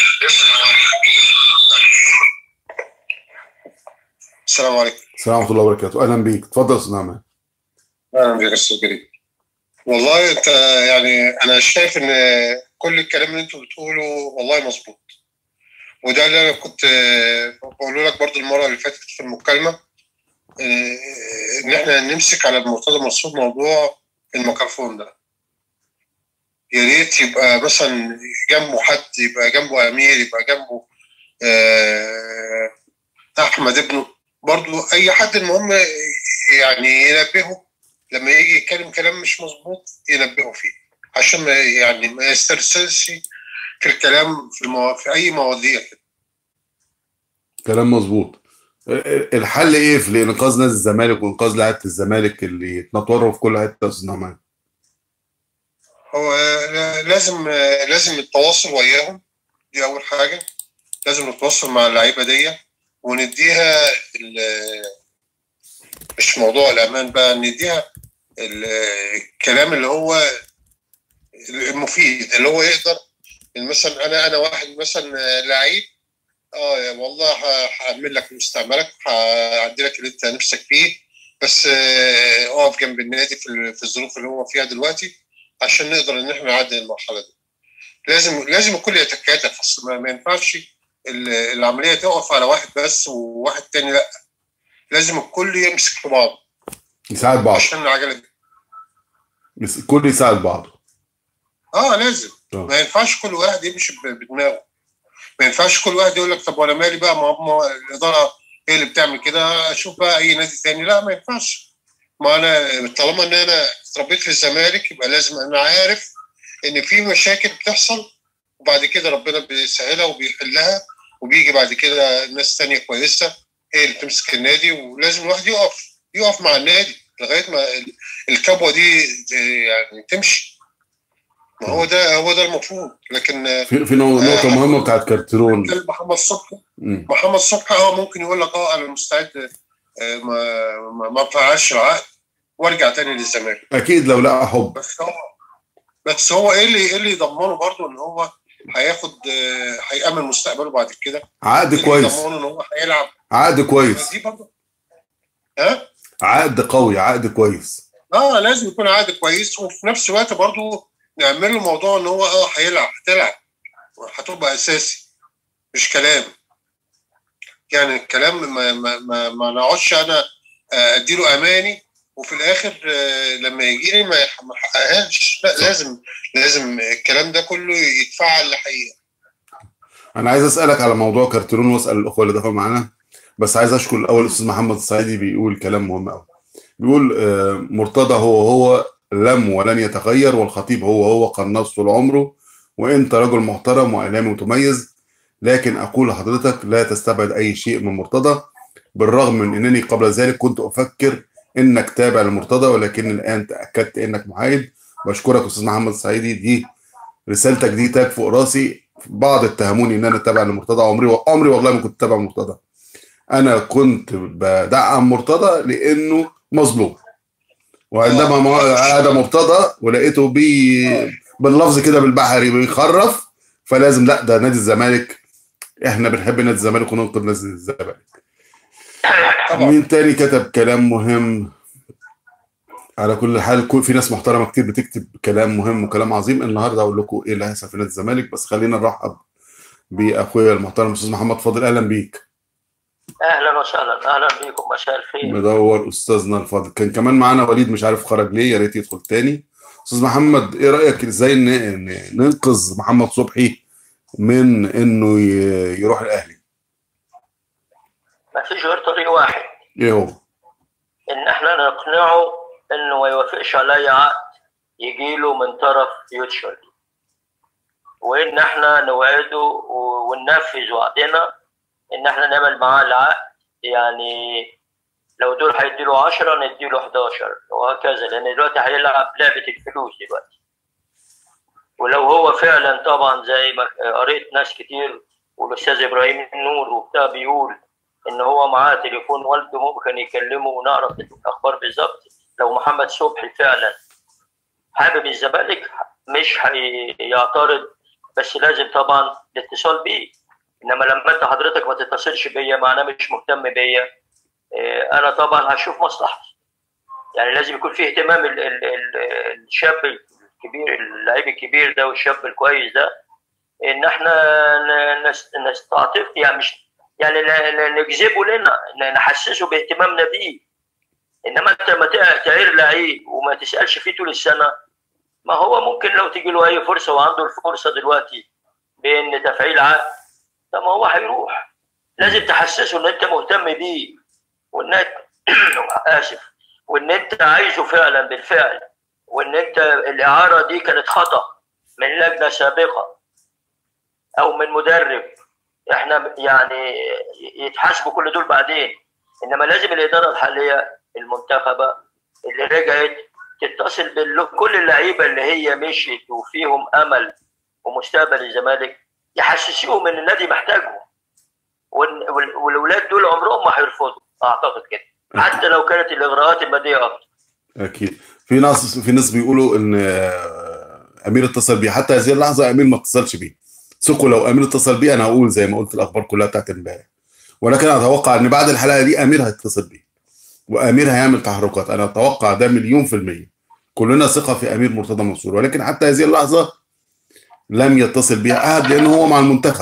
السلام عليكم السلام ورحمه الله وبركاته اهلا بيك اتفضل يا استاذ نعمان اهلا بك يا استاذ كريم والله انت يعني انا شايف ان كل الكلام اللي انتوا بتقوله والله مظبوط وده اللي انا كنت بقوله لك برضو المره اللي فاتت في المكالمه آه، ان احنا نمسك على مرتضى منصور موضوع الميكروفون ده يا ريت يبقى مثلا جنبه حد يبقى جنبه امير يبقى جنبه آه، احمد ابنه برضو اي حد المهم يعني ينبهه لما يجي يتكلم كلام مش مظبوط ينبهه فيه عشان ما يعني ما يسترسلش في الكلام في, المو... في اي مواضيع كده كلام مظبوط الحل ايه في انقاذ نادي الزمالك وانقاذ لعيبه الزمالك اللي اتنطوروا في كل حته يا استاذ نعمان هو لازم لازم التواصل وياهم دي اول حاجه لازم نتواصل مع اللعيبه دي ونديها ال- مش موضوع الامان بقى نديها ال- الكلام اللي هو المفيد اللي هو يقدر مثلا انا انا واحد مثلا لعيب اه والله ه- هعمل لك مستعملك هعدي لك اللي انت نفسك فيه بس آه، اقف جنب النادي في ال- في الظروف اللي هو فيها دلوقتي عشان نقدر ان احنا نعدي المرحله دي لازم لازم الكل يتكاتف اصل ما- ما ينفعش ال- العمليه تقف على واحد بس وواحد تاني لا لازم الكل يمسك في بعض يساعد بعض عشان العجله دي بس الكل يساعد بعضه اه لازم آه. ما ينفعش كل واحد يمشي ب- بدماغه ما ينفعش كل واحد يقول لك طب وانا مالي بقى ما ما الاداره هي اللي بتعمل كده اشوف بقى اي نادي تاني لا ما ينفعش ما انا طالما ان انا اتربيت في الزمالك يبقى لازم انا عارف ان في مشاكل بتحصل وبعد كده ربنا بيسهلها وبيحلها وبيجي بعد كده ناس تانية كويسه هي اللي تمسك النادي ولازم الواحد يقف يقف مع النادي لغايه ما ال- الكبوه دي يعني تمشي ما هو ده هو ده المفروض لكن في في نو- نقطه مهمه بتاعت كارترون محمد صبحي مم. محمد صبحي اه ممكن يقول لك اه انا مستعد آه، ما ما, ما افعلش العقد وارجع تاني للزمالك اكيد لو لقى حب بس هو بس هو ايه اللي ايه اللي يضمنه برضه ان هو هياخد آه، هيأمن مستقبله بعد كده عقد إيه اللي كويس يضمنه ان هو هيلعب عقد كويس دي برضه ها عقد قوي عقد كويس اه لازم يكون عقد كويس وفي نفس الوقت برضه نعمل له موضوع ان هو اه هيلعب هتلعب هتبقى اساسي مش كلام يعني الكلام ما ما ما, ما نقعدش انا آه، اديله اماني وفي الاخر آه، لما يجي لي ما يح- ما احققهاش لا لازم لازم الكلام ده كله يتفعل لحقيقه انا عايز اسالك على موضوع كارترون واسال الاخوه اللي دخلوا معانا بس عايز اشكر الاول الاستاذ محمد الصعيدي بيقول كلام مهم قوي بيقول آه، مرتضى هو هو لم ولن يتغير والخطيب هو هو قناص طول عمره وانت رجل محترم واعلامي متميز لكن اقول لحضرتك لا تستبعد اي شيء من مرتضى بالرغم من انني قبل ذلك كنت افكر انك تابع لمرتضى ولكن الان تاكدت انك محايد بشكرك استاذ محمد الصعيدي دي رسالتك دي تاج فوق راسي بعض اتهموني ان انا تابع لمرتضى عمري عمري والله ما كنت تابع مرتضى انا كنت بدعم مرتضى لانه مظلوم وعندما ما عاد مرتضى ولقيته بي باللفظ كده بالبحري بيخرف فلازم لا ده نادي الزمالك احنا بنحب نادي الزمالك وننقذ نادي الزمالك طبعا مين تاني كتب كلام مهم على كل حال كل في ناس محترمه كتير بتكتب كلام مهم وكلام عظيم النهارده اقول لكم ايه اللي هيحصل في نادي الزمالك بس خلينا نرحب باخويا المحترم استاذ محمد فاضل اهلا بيك اهلا وسهلا اهلا بيكم مساء الخير مدور استاذنا الفاضل كان كمان معانا وليد مش عارف خرج ليه يا ريت يدخل تاني استاذ محمد ايه رايك ازاي ن- ن- ننقذ محمد صبحي من انه ي- يروح الاهلي ما فيش غير طريق واحد ايه هو ان احنا نقنعه انه ما يوافقش على اي عقد يجي له من طرف فيوتشر وان احنا نوعده و- وننفذ وعدنا ان احنا نعمل معاه العقد يعني لو دول هيديله 10 نديله 11 وهكذا لان دلوقتي هيلعب لعبه الفلوس دلوقتي ولو هو فعلا طبعا زي ما قريت ناس كتير والاستاذ ابراهيم النور وبتاع بيقول ان هو معاه تليفون والده ممكن يكلمه ونعرف الاخبار بالظبط لو محمد صبحي فعلا حابب الزمالك مش هيعترض بس لازم طبعا الاتصال بيه انما لما انت حضرتك ما تتصلش بيا معناه مش مهتم بيا إيه، انا طبعا هشوف مصلحتي يعني لازم يكون في اهتمام ال- ال- ال- الشاب الكبير اللعيب الكبير ده والشاب الكويس ده ان احنا ن- نس- نستعطف يعني مش يعني ن- ن- نجذبه لنا ن- نحسسه باهتمامنا بيه انما انت لما تع- تعير لعيب وما تسالش فيه طول السنه ما هو ممكن لو تجي له اي فرصه وعنده الفرصه دلوقتي بان تفعيل عقد طب ما هو هيروح لازم تحسسه ان انت مهتم بيه وانك اسف وان انت عايزه فعلا بالفعل وان انت الاعاره دي كانت خطا من لجنه سابقه او من مدرب احنا يعني يتحاسبوا كل دول بعدين انما لازم الاداره الحاليه المنتخبه اللي رجعت تتصل بكل اللعيبه اللي هي مشيت وفيهم امل ومستقبل الزمالك يحسسوهم ان النادي محتاجهم وال- وال- والولاد دول عمرهم ما هيرفضوا اعتقد كده حتى لو كانت الاغراءات الماديه اكتر اكيد في ناس في ناس بيقولوا ان آه، امير اتصل بيه حتى هذه اللحظه امير ما اتصلش بيه ثقوا لو امير اتصل بيه انا هقول زي ما قلت الاخبار كلها بتاعت امبارح ولكن اتوقع ان بعد الحلقه دي امير هيتصل بيه وامير هيعمل تحركات انا اتوقع ده مليون في الميه كلنا ثقه في امير مرتضى منصور ولكن حتى هذه اللحظه لم يتصل بها احد لانه هو مع المنتخب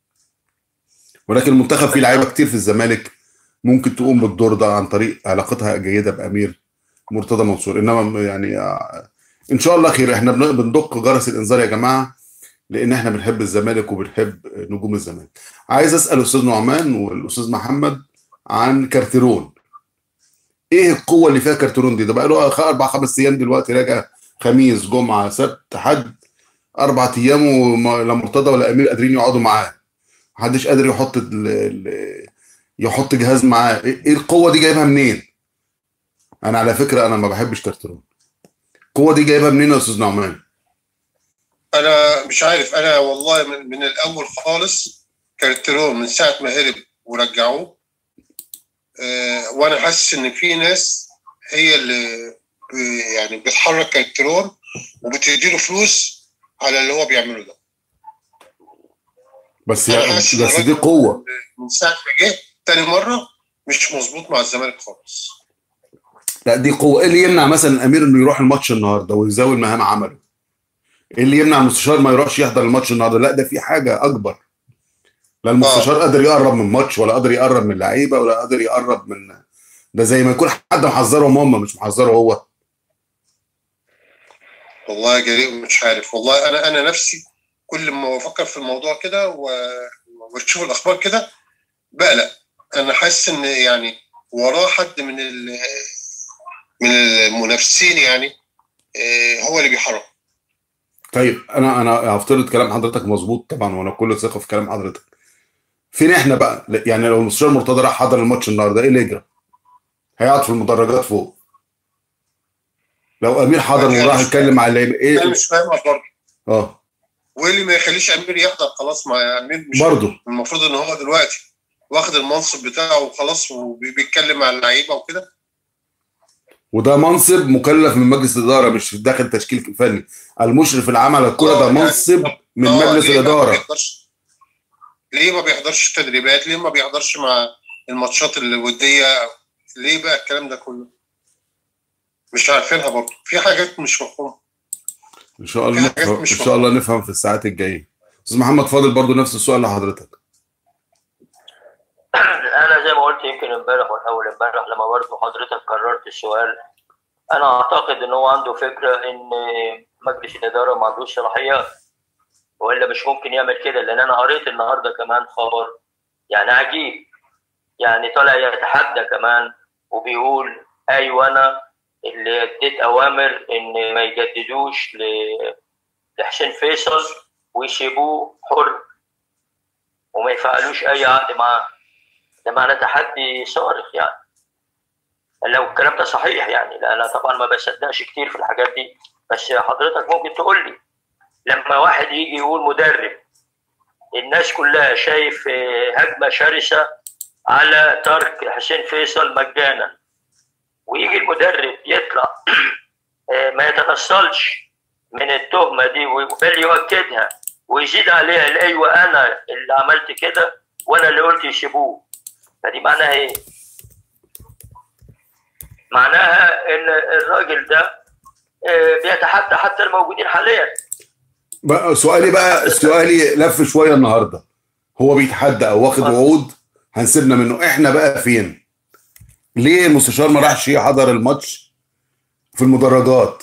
ولكن المنتخب فيه لعيبه كتير في الزمالك ممكن تقوم بالدور ده عن طريق علاقتها جيده بامير مرتضى منصور انما يعني آه، ان شاء الله خير احنا بن- بندق جرس الانذار يا جماعه لان احنا بنحب الزمالك وبنحب نجوم الزمالك عايز اسال الاستاذ نعمان والاستاذ محمد عن كارتيرون ايه القوه اللي فيها كارتيرون دي ده بقى له خ- اربع خمس ايام دلوقتي راجع خميس جمعه سبت حد اربع ايام وما- لا مرتضى ولا امير قادرين يقعدوا معاه محدش قادر يحط ال- ال- يحط جهاز معاه ايه إيه القوه دي جايبها منين انا على فكره انا ما بحبش كارتيرون القوه دي جايبها منين يا استاذ نعمان انا مش عارف انا والله من, من الاول خالص كارتيرون من ساعه ما هرب ورجعوه آه وانا حاسس ان في ناس هي اللي ب- يعني بتحرك كارتيرون وبتديله فلوس على اللي هو بيعمله ده بس أنا يا حاسس إن بس دي الراجل قوه من ساعه ما جه تاني مره مش مظبوط مع الزمالك خالص لا دي قوه ايه اللي يمنع مثلا الامير انه يروح الماتش النهارده ويزاول مهام عمله ايه اللي يمنع المستشار ما يروحش يحضر الماتش النهارده لا ده في حاجه اكبر لا المستشار قادر يقرب من الماتش ولا قادر يقرب من اللعيبه ولا قادر يقرب من ده زي ما يكون حد محذرهم هم مش محذره هو والله جريء مش عارف والله انا انا نفسي كل ما بفكر في الموضوع كده و- واشوف الاخبار كده بقلق انا حاسس ان يعني وراه حد من ال- من المنافسين يعني آه، هو اللي بيحرك طيب انا انا هفترض كلام حضرتك مظبوط طبعا وانا كل ثقه في كلام حضرتك فين احنا بقى يعني لو المستشار مرتضى راح حضر الماتش النهارده ايه اللي يجرى هيقعد في المدرجات فوق لو امير حضر يعني وراح مش يتكلم مع اللعيبه انا ايه مش فاهمها برضه اه وايه اللي ما يخليش امير يحضر خلاص مع امير مش برضه المفروض ان هو دلوقتي واخد المنصب بتاعه وخلاص وبيتكلم مع اللعيبه وكده وده منصب مكلف من مجلس الاداره مش داخل تشكيل فني المشرف العام على الكره آه، ده يعني منصب من آه، مجلس ليه بقى ما الاداره بيحضرش ليه ما بيحضرش التدريبات ليه ما بيحضرش مع الماتشات الوديه ليه بقى الكلام ده كله مش عارفينها برضه في حاجات مش مفهومه ان شاء الله في حاجات نفهم ان مش شاء الله نفهم في الساعات الجايه استاذ محمد فاضل برضو نفس السؤال لحضرتك انا زي ما قلت يمكن امبارح والاول امبارح لما برضه حضرتك كررت السؤال انا اعتقد ان هو عنده فكره ان مجلس الاداره ما عندوش صلاحيات والا مش ممكن يعمل كده لان انا قريت النهارده كمان خبر يعني عجيب يعني طالع يتحدى كمان وبيقول ايوه انا اللي اديت اوامر ان ما يجددوش ل- لحسين فيصل ويسيبوه حر وما يفعلوش اي عقد معاه ده معناه تحدي صارخ يعني لو الكلام ده صحيح يعني لا انا طبعا ما بصدقش كتير في الحاجات دي بس حضرتك ممكن تقول لي لما واحد يجي يقول مدرب الناس كلها شايف آه، هجمه شرسه على ترك حسين فيصل مجانا ويجي المدرب يطلع آه، ما يتنصلش من التهمه دي بل يؤكدها ويزيد عليها لا ايوه انا اللي عملت كده وانا اللي قلت يسيبوه فدي معناها ايه؟ معناها ان الراجل ده آه، بيتحدى حتى الموجودين حاليا بقى سؤالي بقى سؤالي لف شويه النهارده هو بيتحدى او واخد اتفضل. وعود هنسيبنا منه احنا بقى فين ليه المستشار ما راحش يحضر الماتش في المدرجات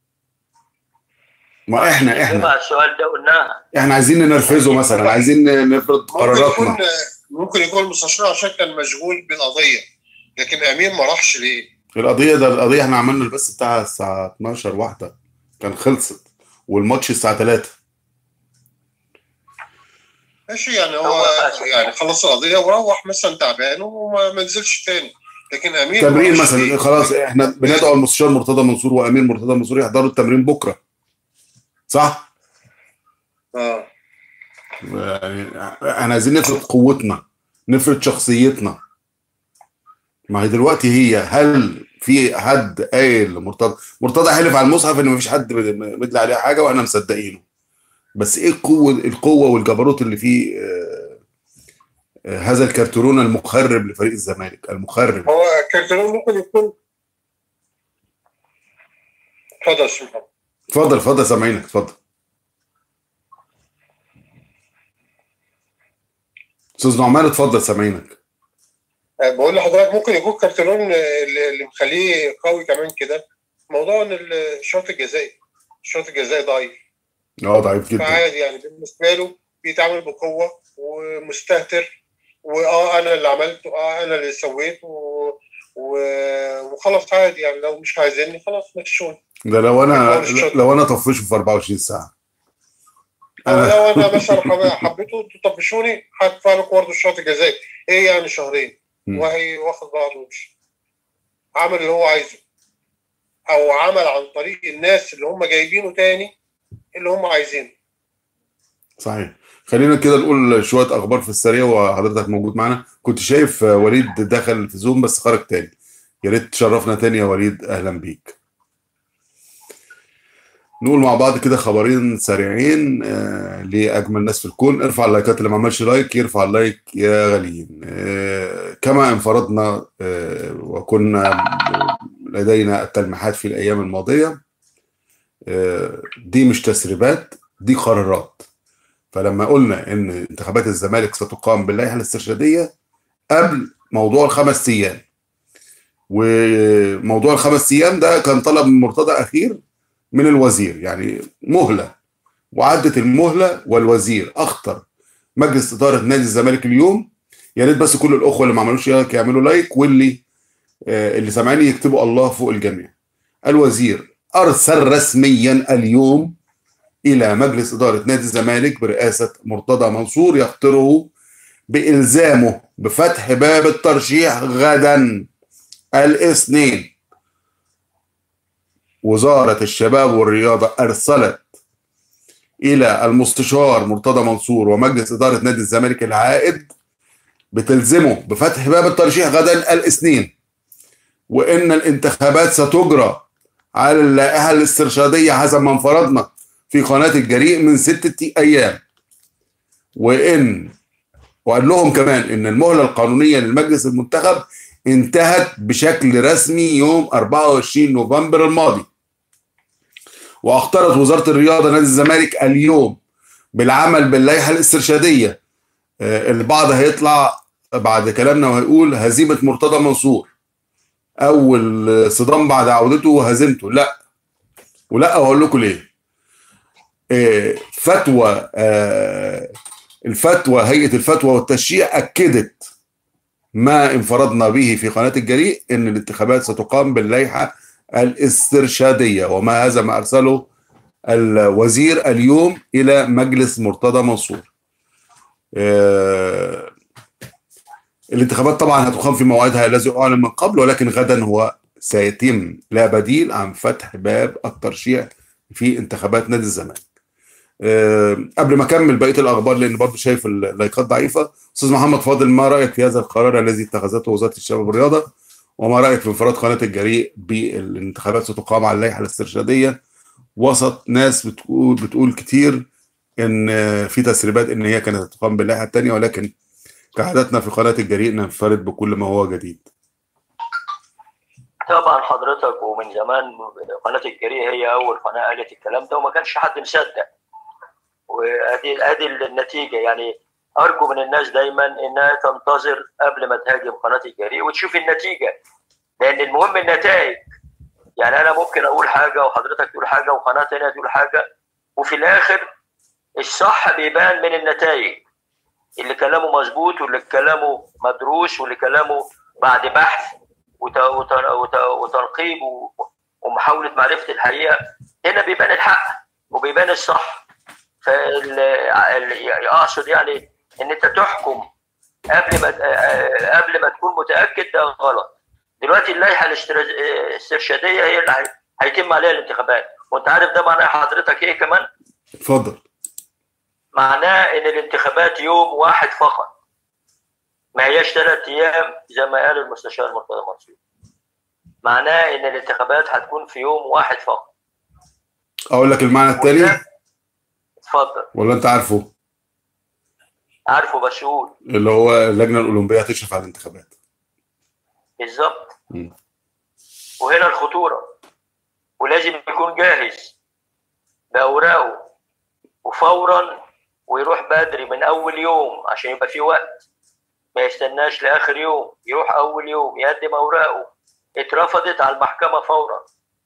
ما احنا احنا مع السؤال ده قلناها احنا عايزين ننرفزه مثلا عايزين نفرض ممكن يكون قراراتنا ممكن يكون المستشار عشان كان مشغول بالقضيه لكن امين ما راحش ليه؟ القضيه ده القضيه احنا عملنا البث بتاعها الساعه 12 واحده كان خلصت والماتش الساعه 3 ماشي يعني هو هو- يعني خلص القضيه وروح مثلا تعبان وما ما نزلش تاني لكن امين ما تمرين راحش مثلا ليه؟ خلاص احنا بندعو المستشار مرتضى منصور وامين مرتضى منصور يحضروا التمرين بكره صح؟ اه يعني احنا عايزين نفرض قوتنا نفرض شخصيتنا ما هي دلوقتي هي هل في حد قايل لمرتضى مرتضى حلف على المصحف ان مفيش حد مدلي عليه حاجه واحنا مصدقينه بس ايه القوه القوه والجبروت اللي في آه، آه، هذا الكرتون المخرب لفريق الزمالك المخرب هو كارتلون ممكن يكون اتفضل يا أستاذ محمد. اتفضل اتفضل سامعينك اتفضل استاذ نعمان اتفضل سامعينك آه، بقول لحضرتك ممكن يكون كارتلون آه، اللي اللي مخليه قوي كمان كده موضوع ان الشوط الجزائي الشوط الجزائي ضعيف اه ضعيف جدا فعادي يعني بالنسبه له بيتعامل بقوه ومستهتر واه انا اللي عملت اه انا اللي سويت و... و... وخلاص عادي يعني لو مش عايزيني خلاص مشوني ده لو انا مش شرط. لو انا طفشه في 24 ساعه أو أنا- لو انا مثلا حب- حبيته تطفشوني هدفع لكم برضه الشوط الجزائي ايه يعني شهرين مم. وهي واخد بعضه ويمشي عمل اللي هو عايزه او عمل عن طريق الناس اللي هم جايبينه تاني اللي هم عايزينه صحيح خلينا كده نقول شويه اخبار في السريع وحضرتك موجود معانا كنت شايف آه، وليد دخل في زوم بس خرج تاني يا ريت تشرفنا تاني يا وليد اهلا بيك نقول مع بعض كده خبرين سريعين آه لاجمل ناس في الكون ارفع اللايكات اللي ما عملش لايك يرفع اللايك يا غاليين آه كما انفردنا آه وكنا لدينا التلميحات في الايام الماضيه آه دي مش تسريبات دي قرارات فلما قلنا ان انتخابات الزمالك ستقام باللائحه الاسترشاديه قبل موضوع الخمس ايام وموضوع الخمس ايام ده كان طلب من مرتضى اخير من الوزير يعني مهله وعدت المهله والوزير اخطر مجلس اداره نادي الزمالك اليوم يا ريت بس كل الاخوه اللي ما عملوش لايك يعملوا لايك واللي آه اللي سامعيني يكتبوا الله فوق الجميع الوزير ارسل رسميا اليوم الى مجلس اداره نادي الزمالك برئاسه مرتضى منصور يخطره بالزامه بفتح باب الترشيح غدا الاثنين وزاره الشباب والرياضه ارسلت الى المستشار مرتضى منصور ومجلس اداره نادي الزمالك العائد بتلزمه بفتح باب الترشيح غدا الاثنين وان الانتخابات ستجرى على اللائحه الاسترشاديه حسب ما انفرضنا في قناة الجريء من ستة أيام وإن وقال لهم كمان ان المهله القانونيه للمجلس المنتخب انتهت بشكل رسمي يوم 24 نوفمبر الماضي واختارت وزاره الرياضه نادي الزمالك اليوم بالعمل باللائحه الاسترشاديه آه، البعض هيطلع بعد كلامنا وهيقول هزيمه مرتضى منصور اول صدام بعد عودته وهزيمته لا ولا وهقول لكم ليه آه، فتوى آه، الفتوى هيئه الفتوى والتشريع اكدت ما انفردنا به في قناه الجريء ان الانتخابات ستقام باللائحه الاسترشاديه وما هذا ما ارسله الوزير اليوم الى مجلس مرتضى منصور آه، الانتخابات طبعا هتقام في موعدها الذي اعلن من قبل ولكن غدا هو سيتم لا بديل عن فتح باب الترشيح في انتخابات نادي الزمالك آه، قبل ما اكمل بقيه الاخبار لان برضه شايف اللايكات ضعيفه استاذ محمد فاضل ما رايك في هذا القرار الذي اتخذته وزاره الشباب والرياضه وما رايك في انفراد قناه الجريء بالانتخابات ستقام على اللائحه الاسترشاديه وسط ناس بتقول بتقول كتير ان في تسريبات ان هي كانت هتقام باللائحه الثانيه ولكن كعادتنا في قناه الجريء ننفرد بكل ما هو جديد طبعا حضرتك ومن زمان قناه الجريء هي اول قناه قالت الكلام ده وما كانش حد مصدق وادي ادي النتيجه يعني ارجو من الناس دايما انها تنتظر قبل ما تهاجم قناه الجريء وتشوف النتيجه لان المهم النتائج يعني انا ممكن اقول حاجه وحضرتك تقول حاجه وقناه ثانيه تقول حاجه وفي الاخر الصح بيبان من النتائج اللي كلامه مظبوط واللي كلامه مدروس واللي كلامه بعد بحث وت- وت- وت- وتنقيب و- ومحاوله معرفه الحقيقه هنا بيبان الحق وبيبان الصح فال ال- اقصد يعني ان انت تحكم قبل ما آه، قبل ما تكون متاكد ده غلط دلوقتي اللائحه الاسترا- الاسترشاديه هي اللي هي- هيتم عليها الانتخابات وانت عارف ده معناه حضرتك ايه كمان اتفضل معناه ان الانتخابات يوم واحد فقط ما هياش ثلاث ايام زي ما قال المستشار مرتضى منصور معناه ان الانتخابات هتكون في يوم واحد فقط اقول لك المعنى الثاني اتفضل ولا انت عارفه عارفه بس قول اللي هو اللجنه الاولمبيه هتشرف على الانتخابات بالظبط مم. وهنا الخطوره ولازم يكون جاهز باوراقه وفورا ويروح بدري من اول يوم عشان يبقى في وقت ما يستناش لاخر يوم يروح اول يوم يقدم اوراقه اترفضت على المحكمه فورا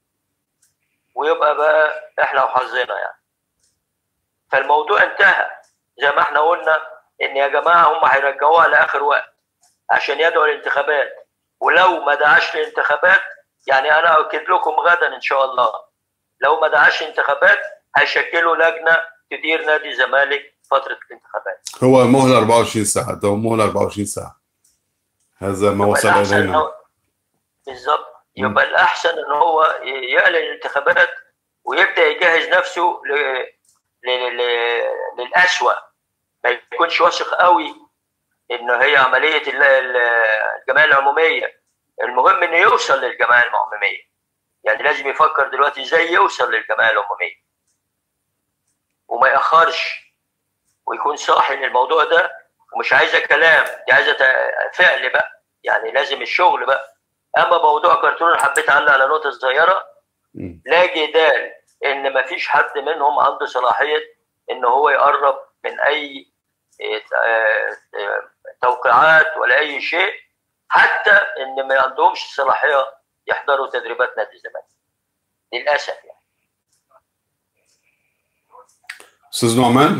ويبقى بقى احنا وحظنا يعني فالموضوع انتهى زي ما احنا قلنا ان يا جماعه هم هيرجعوها لاخر وقت عشان يدعوا الانتخابات ولو ما دعاش للانتخابات يعني انا اؤكد لكم غدا ان شاء الله لو ما دعاش انتخابات هيشكلوا لجنه تدير نادي الزمالك فتره الانتخابات هو مهله 24 ساعه ده هو مهله 24 ساعه هذا ما وصل يبقى الأحسن إن الينا هو- بالظبط يبقى الاحسن ان هو يعلن الانتخابات ويبدا يجهز نفسه ل... ل... ل... للاسوأ ما يكونش واثق قوي ان هي عمليه ال- ال- الجمعيه العموميه المهم انه يوصل للجمعيه العموميه يعني لازم يفكر دلوقتي ازاي يوصل للجمعيه العموميه وما ياخرش ويكون صاحي للموضوع ده ومش عايزه كلام دي عايزه ت- فعل بقى يعني لازم الشغل بقى اما موضوع كرتون أنا حبيت اعلق على نقطه صغيره مم. لا جدال ان ما فيش حد منهم عنده صلاحيه ان هو يقرب من اي إيه، آه، آه، توقيعات ولا اي شيء حتى ان ما عندهمش صلاحيه يحضروا تدريبات نادي الزمالك للاسف يعني استاذ نعمان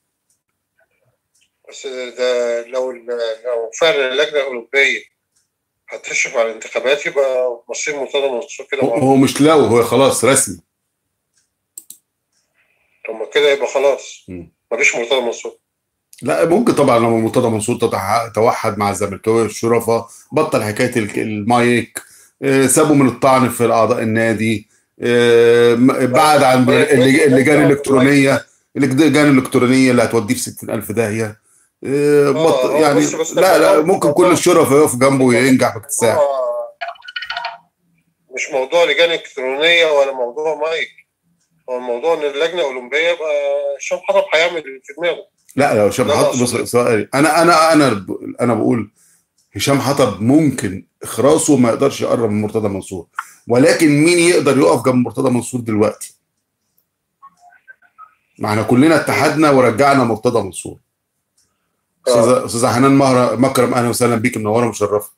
بس ده لو لو فعلا اللجنه الاولمبيه هتشرف على الانتخابات يبقى مصير مرتضى منصور كده هو- معروف. هو مش لو هو خلاص رسمي طب ما كده يبقى خلاص مم. مفيش مرتضى منصور لا ممكن طبعا لما مرتضى منصور تتح- توحد مع الزملكاويه الشرفاء بطل حكايه ال- المايك آه، سابوا من الطعن في اعضاء النادي آه، م- بعد عن اللج- اللجان الالكترونيه اللجان الالكترونيه اللي هتوديه في 60000 داهيه آه، بط- آه، يعني بص- بص- لا لا ممكن كل الشرفاء يقف جنبه وينجح باكتساح هو مش موضوع لجان الكترونيه ولا موضوع مايك هو الموضوع ان اللجنه الاولمبيه يبقى هشام حطب هيعمل اللي في دماغه لا لو هشام لا، حطب أقصد بص إيه؟ سؤالي انا انا انا انا بقول هشام حطب ممكن اخراصه ما يقدرش يقرب من مرتضى منصور ولكن مين يقدر يقف جنب مرتضى منصور دلوقتي؟ ما احنا كلنا اتحدنا ورجعنا مرتضى منصور استاذه استاذه حنان مهر مكرم اهلا وسهلا بيك منوره ومشرفه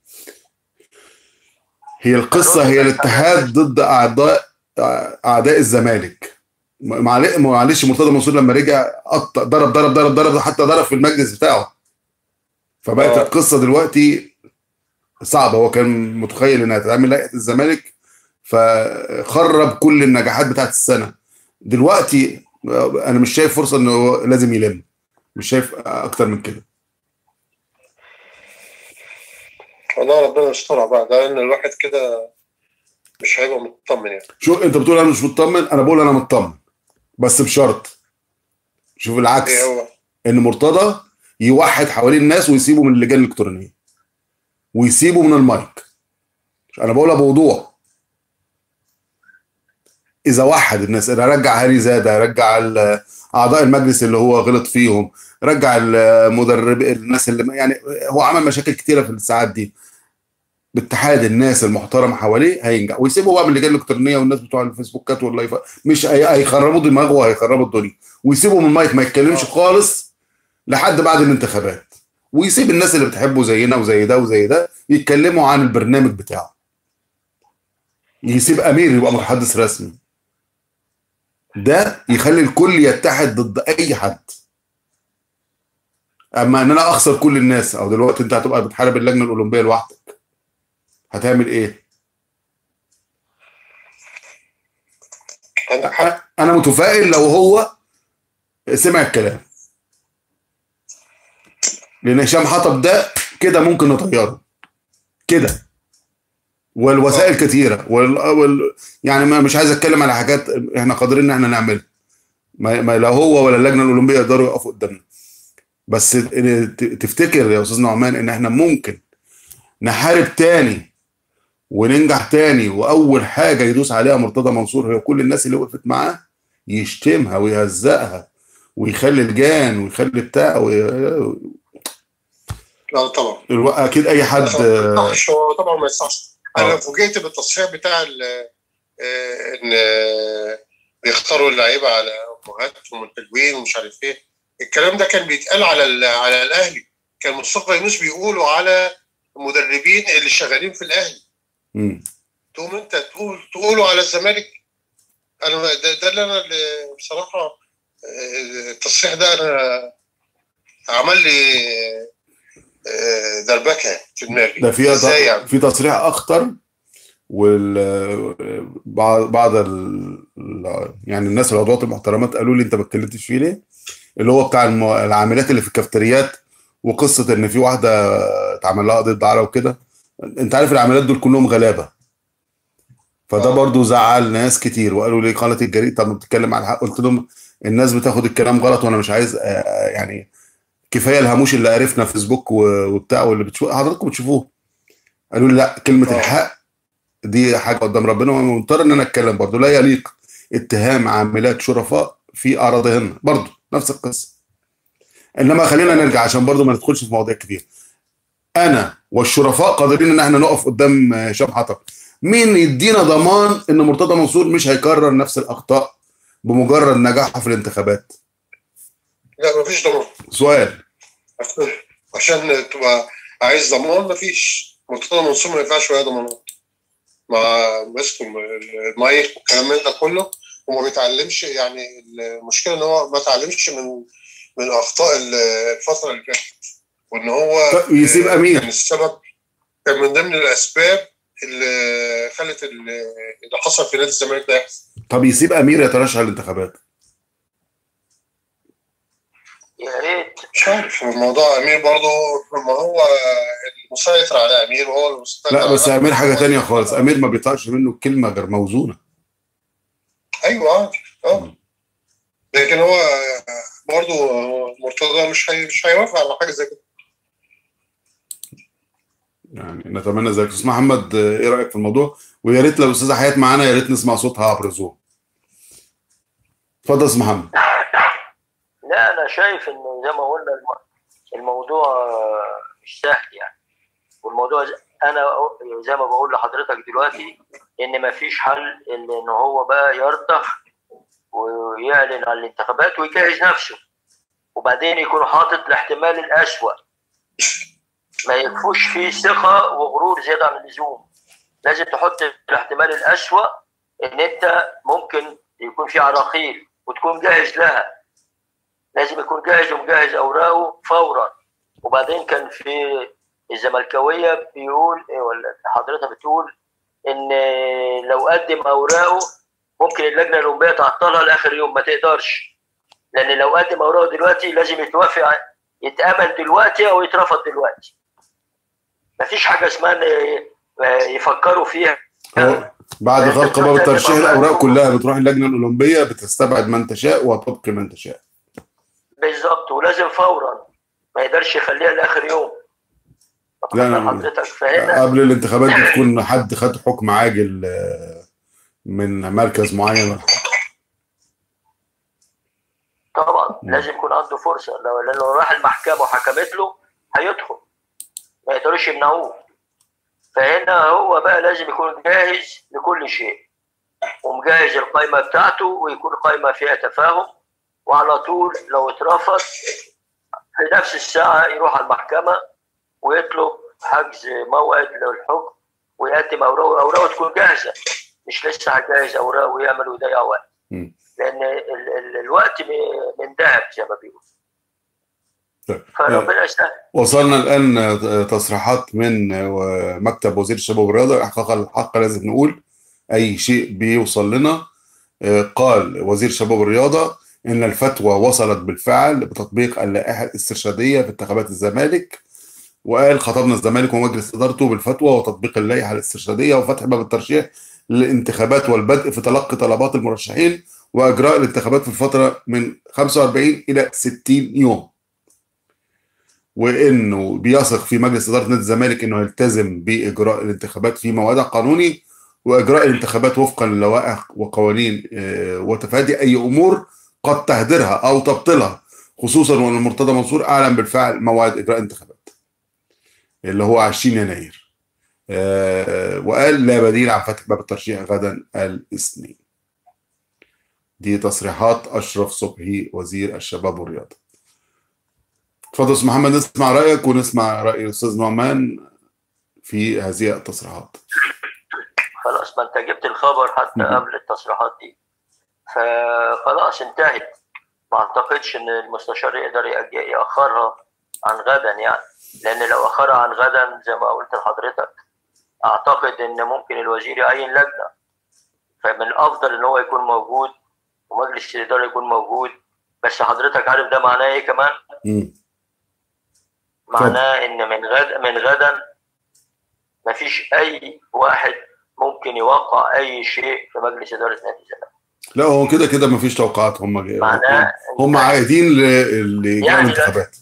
هي القصه هي الاتحاد ضد اعضاء اعداء الزمالك معل- معلش مرتضى منصور لما رجع قطع ضرب ضرب ضرب ضرب حتى ضرب في المجلس بتاعه فبقت آه. القصه دلوقتي صعبه هو كان متخيل انها تعمل لائحه الزمالك فخرب كل النجاحات بتاعت السنه دلوقتي انا مش شايف فرصه انه هو لازم يلم مش شايف اكتر من كده والله ربنا يسترها بقى ده لان الواحد كده مش هيبقى مطمن يعني شو انت بتقول انا مش مطمن انا بقول انا مطمن بس بشرط شوف العكس ايه هو ان مرتضى يوحد حوالين الناس ويسيبه من اللجان الالكترونيه ويسيبه من المايك انا بقولها بوضوح اذا وحد الناس انا رجع هاني زاده رجع ال- اعضاء المجلس اللي هو غلط فيهم رجع المدرب الناس اللي يعني هو عمل مشاكل كتيره في الساعات دي باتحاد الناس المحترمه حواليه هينجح ويسيبوا بقى من اللجان الالكترونيه والناس بتوع الفيسبوكات واللايفات مش هي- هيخربوا دماغه وهيخربوا الدنيا ويسيبوا من المايك ما يتكلمش خالص لحد بعد الانتخابات ويسيب الناس اللي بتحبه زينا وزي ده وزي ده يتكلموا عن البرنامج بتاعه يسيب امير يبقى متحدث رسمي ده يخلي الكل يتحد ضد اي حد اما ان انا اخسر كل الناس او دلوقتي انت هتبقى بتحارب اللجنه الاولمبيه لوحدك هتعمل ايه عندك حق انا متفائل لو هو سمع الكلام لان هشام حطب ده كده ممكن نطيره كده والوسائل كتيره وال... وال... يعني ما مش عايز اتكلم على حاجات احنا قادرين ان احنا نعملها ما... ما لا هو ولا اللجنه الاولمبيه يقدروا يقفوا قدامنا بس ت- تفتكر يا استاذ نعمان ان احنا ممكن نحارب تاني وننجح تاني واول حاجه يدوس عليها مرتضى منصور هي كل الناس اللي وقفت معاه يشتمها ويهزقها ويخلي الجان ويخلي بتاع وي... لا طبعا الو- اكيد اي حد ما يصحش هو طبعا ما يصحش آه. انا فوجئت بالتصريح بتاع ال- آه، ان آه، بيختاروا اللعيبه على امهاتهم والتلوين ومش عارف ايه الكلام ده كان بيتقال على ال- على الاهلي كان مصطفى يونس بيقولوا على المدربين اللي شغالين في الاهلي مم. تقوم انت تقول تقولوا على الزمالك انا ده, ده اللي انا اللي بصراحه آه، التصريح ده انا عمل لي آه، دربكه في دماغي ده في ازاي يعني في تصريح اخطر وال بعض بعض ال... يعني الناس العضوات المحترمات قالوا لي انت ما اتكلمتش فيه ليه؟ اللي هو بتاع الم... العاملات اللي في الكافتريات وقصه ان في واحده اتعمل لها قضيه دعاره وكده انت عارف العاملات دول كلهم غلابه فده آه. برضو زعل ناس كتير وقالوا لي قناه الجريد طب ما بتتكلم على الحق قلت لهم الناس بتاخد الكلام غلط وانا مش عايز آه، يعني كفايه الهاموش اللي عرفنا في فيسبوك و- وبتاع واللي بتشوف حضراتكم بتشوفوه قالوا لي لا كلمه آه. الحق دي حاجه قدام ربنا وانا مضطر ان انا اتكلم برضه لا يليق اتهام عاملات شرفاء في اراضيهن برضه نفس القصه انما خلينا نرجع عشان برضه ما ندخلش في مواضيع كتير انا والشرفاء قادرين ان احنا نقف قدام هشام حطب مين يدينا ضمان ان مرتضى منصور مش هيكرر نفس الاخطاء بمجرد نجاحه في الانتخابات لا مفيش ضمان سؤال عشان تبقى عايز ضمان مفيش مرتضى منصور ما ينفعش ولا ضمانات مع مسكوا المايك والكلام من ده كله وما بيتعلمش يعني المشكله ان هو ما اتعلمش من من اخطاء الفتره اللي فاتت وان هو طب يسيب كان امير السبب كان من ضمن الاسباب اللي خلت ال- اللي حصل في نادي الزمالك ده يحصل طب يسيب امير يترشح الانتخابات يا ريت مش عارف الموضوع امير برضه ما هو المسيطر على امير وهو المسيطر لا بس على امير حاجه تانية خالص امير ما بيطلعش منه كلمه غير موزونه ايوه عادي اه لكن هو برضه مرتضى مش هي... مش هيوافق على حاجه زي كده يعني نتمنى ذلك استاذ محمد آه، ايه رايك في الموضوع ويا ريت لو الاستاذه حياه معانا يا ريت نسمع صوتها عبر زوم اتفضل يا استاذ محمد لا انا شايف ان زي ما قلنا الم- الموضوع آه، مش سهل يعني والموضوع ز- انا زي ما بقول لحضرتك دلوقتي ان مفيش حل الا ان هو بقى يرتخ ويعلن عن الانتخابات ويجهز نفسه وبعدين يكون حاطط الاحتمال الأسوأ ما يكفوش فيه ثقة وغرور زيادة عن اللزوم لازم تحط الاحتمال الأسوأ إن أنت ممكن يكون في عراقيل وتكون جاهز لها لازم يكون جاهز ومجهز أوراقه فورا وبعدين كان في الزملكاوية بيقول إيه ولا حضرتك بتقول إن لو قدم أوراقه ممكن اللجنة الأولمبية تعطلها لآخر يوم ما تقدرش لأن لو قدم أوراقه دلوقتي لازم يتوافق ع- يتقبل دلوقتي أو يترفض دلوقتي مفيش حاجة اسمها إن يفكروا فيها هو بعد غلق باب الترشيح الاوراق كلها بتروح اللجنه الاولمبيه بتستبعد من تشاء وتبقي من تشاء بالظبط ولازم فورا ما يقدرش يخليها لاخر يوم لا، لا، لا. حضرتك فهنا قبل الانتخابات دي تكون حد خد حكم عاجل آه، من مركز معين طبعا مم. لازم يكون عنده فرصه لو لانه راح المحكمه وحكمت له هيدخل ما يقدروش يمنعوه فهنا هو بقى لازم يكون جاهز لكل شيء ومجهز القائمه بتاعته ويكون قائمه فيها تفاهم وعلى طول لو اترفض في نفس الساعه يروح على المحكمه ويطلب حجز موعد للحكم ويقدم اوراقه اوراقه تكون جاهزه مش لسه هيجهز اوراقه ويعمل ويضيع وقت مم. لان ال ال الوقت م- من ذهب زي ما بيقولوا طيب. فربنا يسهل وصلنا الان آه، تصريحات من آه، مكتب وزير الشباب والرياضه احقاق الحق لازم نقول اي شيء بيوصل لنا آه، قال وزير الشباب والرياضه ان الفتوى وصلت بالفعل بتطبيق اللائحه الاسترشاديه في انتخابات الزمالك وقال خطبنا الزمالك ومجلس ادارته بالفتوى وتطبيق اللائحه الاسترشاديه وفتح باب الترشيح للانتخابات والبدء في تلقي طلبات المرشحين واجراء الانتخابات في الفتره من 45 الى 60 يوم وانه بيثق في مجلس اداره نادي الزمالك انه يلتزم باجراء الانتخابات في موعدها القانوني واجراء الانتخابات وفقا للوائح وقوانين آه، وتفادي اي امور قد تهدرها او تبطلها خصوصا وان مرتضى منصور اعلن بالفعل موعد اجراء الانتخابات اللي هو 20 يناير آه، وقال لا بديل عن فتح باب الترشيح غدا الاثنين دي تصريحات اشرف صبحي وزير الشباب والرياضه اتفضل استاذ محمد نسمع رايك ونسمع راي الاستاذ نعمان في هذه التصريحات خلاص ما انت جبت الخبر حتى مم. قبل التصريحات دي فخلاص انتهت ما اعتقدش ان المستشار يقدر يأج- ياخرها عن غدا يعني لان لو اخرها عن غدا زي ما قلت لحضرتك اعتقد ان ممكن الوزير يعين لجنه فمن الافضل ان هو يكون موجود ومجلس الاداره يكون موجود بس حضرتك عارف ده معناه ايه كمان؟ مم. معناه ان من غد من غدا مفيش اي واحد ممكن يوقع اي شيء في مجلس اداره نادي الزمالك لا هو كده كده مفيش توقعات هم معناه هم عايدين ل- لإجراء يعني الانتخابات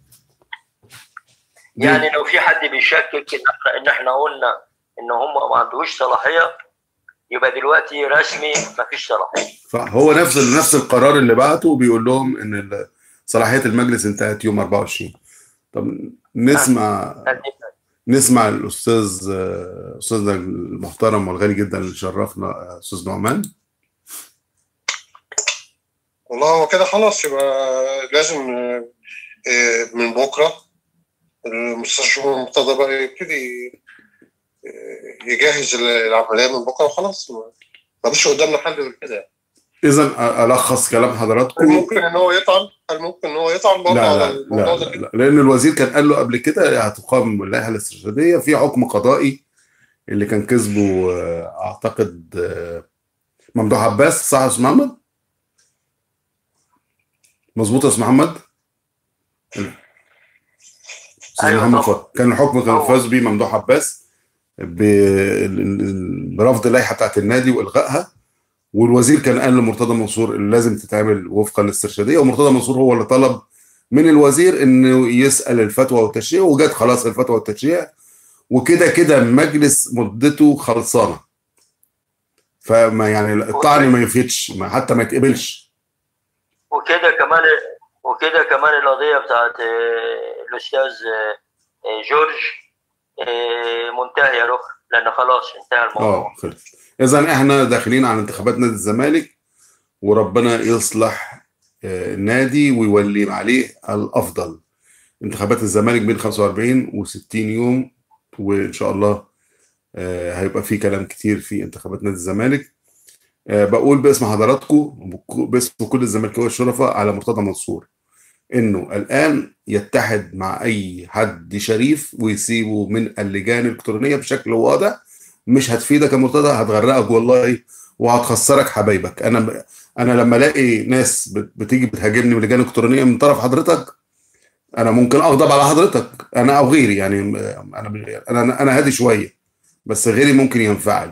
دي- يعني لو في حد بيشكك ان احنا ان احنا قلنا ان هم ما عندهوش صلاحيه يبقى دلوقتي رسمي مفيش صلاحيه فهو نفس نفس القرار اللي بعته بيقول لهم ان ال- صلاحيه المجلس انتهت يوم 24 طب نسمع نسمع الاستاذ آه، استاذنا المحترم والغالي جدا اللي شرفنا آه، استاذ نعمان والله هو كده خلاص يبقى لازم آه، آه، من بكره المستشار مرتضى بقى يبتدي آه، يجهز العمليه من بكره وخلاص ما- ما فيش قدامنا حل غير كده اذا الخص كلام هل حضراتكم ممكن ان هو يطعن؟ هل ممكن ان هو يطعن برضه لا على لا الموضوع لا, ده لا لان الوزير كان قال له قبل كده هتقام اللائحه الاسترشاديه في حكم قضائي اللي كان كسبه آه، اعتقد آه، ممدوح عباس صح يا استاذ محمد؟ مظبوط يا استاذ محمد؟ استاذ أيوة محمد طبعا. فضل كان الحكم كان هو. فاز بيه ممدوح عباس ب- برفض اللائحه بتاعت النادي والغائها والوزير كان قال لمرتضى منصور اللي لازم تتعمل وفقا للاسترشاديه ومرتضى منصور هو اللي طلب من الوزير انه يسال الفتوى والتشريع وجت خلاص الفتوى والتشريع وكده كده المجلس مدته خلصانه فما يعني الطعن ما يفيدش ما حتى ما يتقبلش وكده كمان وكده كمان القضيه بتاعت آه، الاستاذ آه، آه، جورج آه، منتهيه رخ لان خلاص انتهى الموضوع اه خلص اذا احنا داخلين على انتخابات نادي الزمالك وربنا يصلح آه، النادي ويولي عليه الافضل انتخابات الزمالك بين 45 و60 يوم وان شاء الله آه، هيبقى في كلام كتير في انتخابات نادي الزمالك آه، بقول باسم حضراتكم باسم كل الزملكاويه الشرفاء على مرتضى منصور انه الان يتحد مع اي حد شريف ويسيبه من اللجان الالكترونيه بشكل واضح مش هتفيدك يا مرتضى هتغرقك والله وهتخسرك حبايبك انا انا لما الاقي ناس بت- بتيجي بتهاجمني من لجان الكترونيه من طرف حضرتك انا ممكن اغضب على حضرتك انا او غيري يعني انا انا انا هادي شويه بس غيري ممكن ينفعل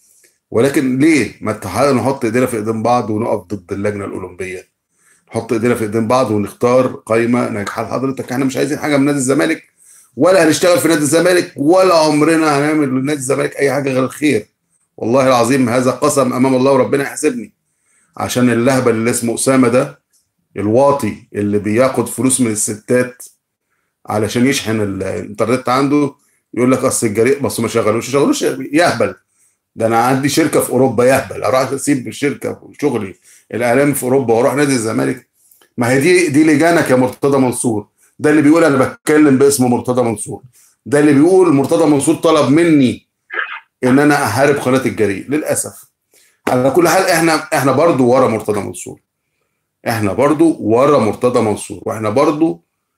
ولكن ليه ما تعالى نحط ايدينا في ايدين بعض ونقف ضد اللجنه الاولمبيه نحط ايدينا في ايدين بعض ونختار قائمه ناجحه لحضرتك احنا مش عايزين حاجه من نادي الزمالك ولا هنشتغل في نادي الزمالك ولا عمرنا هنعمل لنادي الزمالك اي حاجه غير الخير والله العظيم هذا قسم امام الله وربنا يحاسبني عشان اللهبل اللي اسمه اسامه ده الواطي اللي بياخد فلوس من الستات علشان يشحن الانترنت عنده يقول لك اصل الجريء بس ما شغلوش شغلوش يهبل ده انا عندي شركه في اوروبا يهبل اروح اسيب الشركه وشغلي الاعلام في اوروبا واروح نادي الزمالك ما هي دي دي لجانك يا مرتضى منصور ده اللي بيقول انا بتكلم باسم مرتضى منصور ده اللي بيقول مرتضى منصور طلب مني ان انا احارب قناه الجريء للاسف على كل حال احنا احنا برضو ورا مرتضى منصور احنا برضو ورا مرتضى منصور واحنا برضو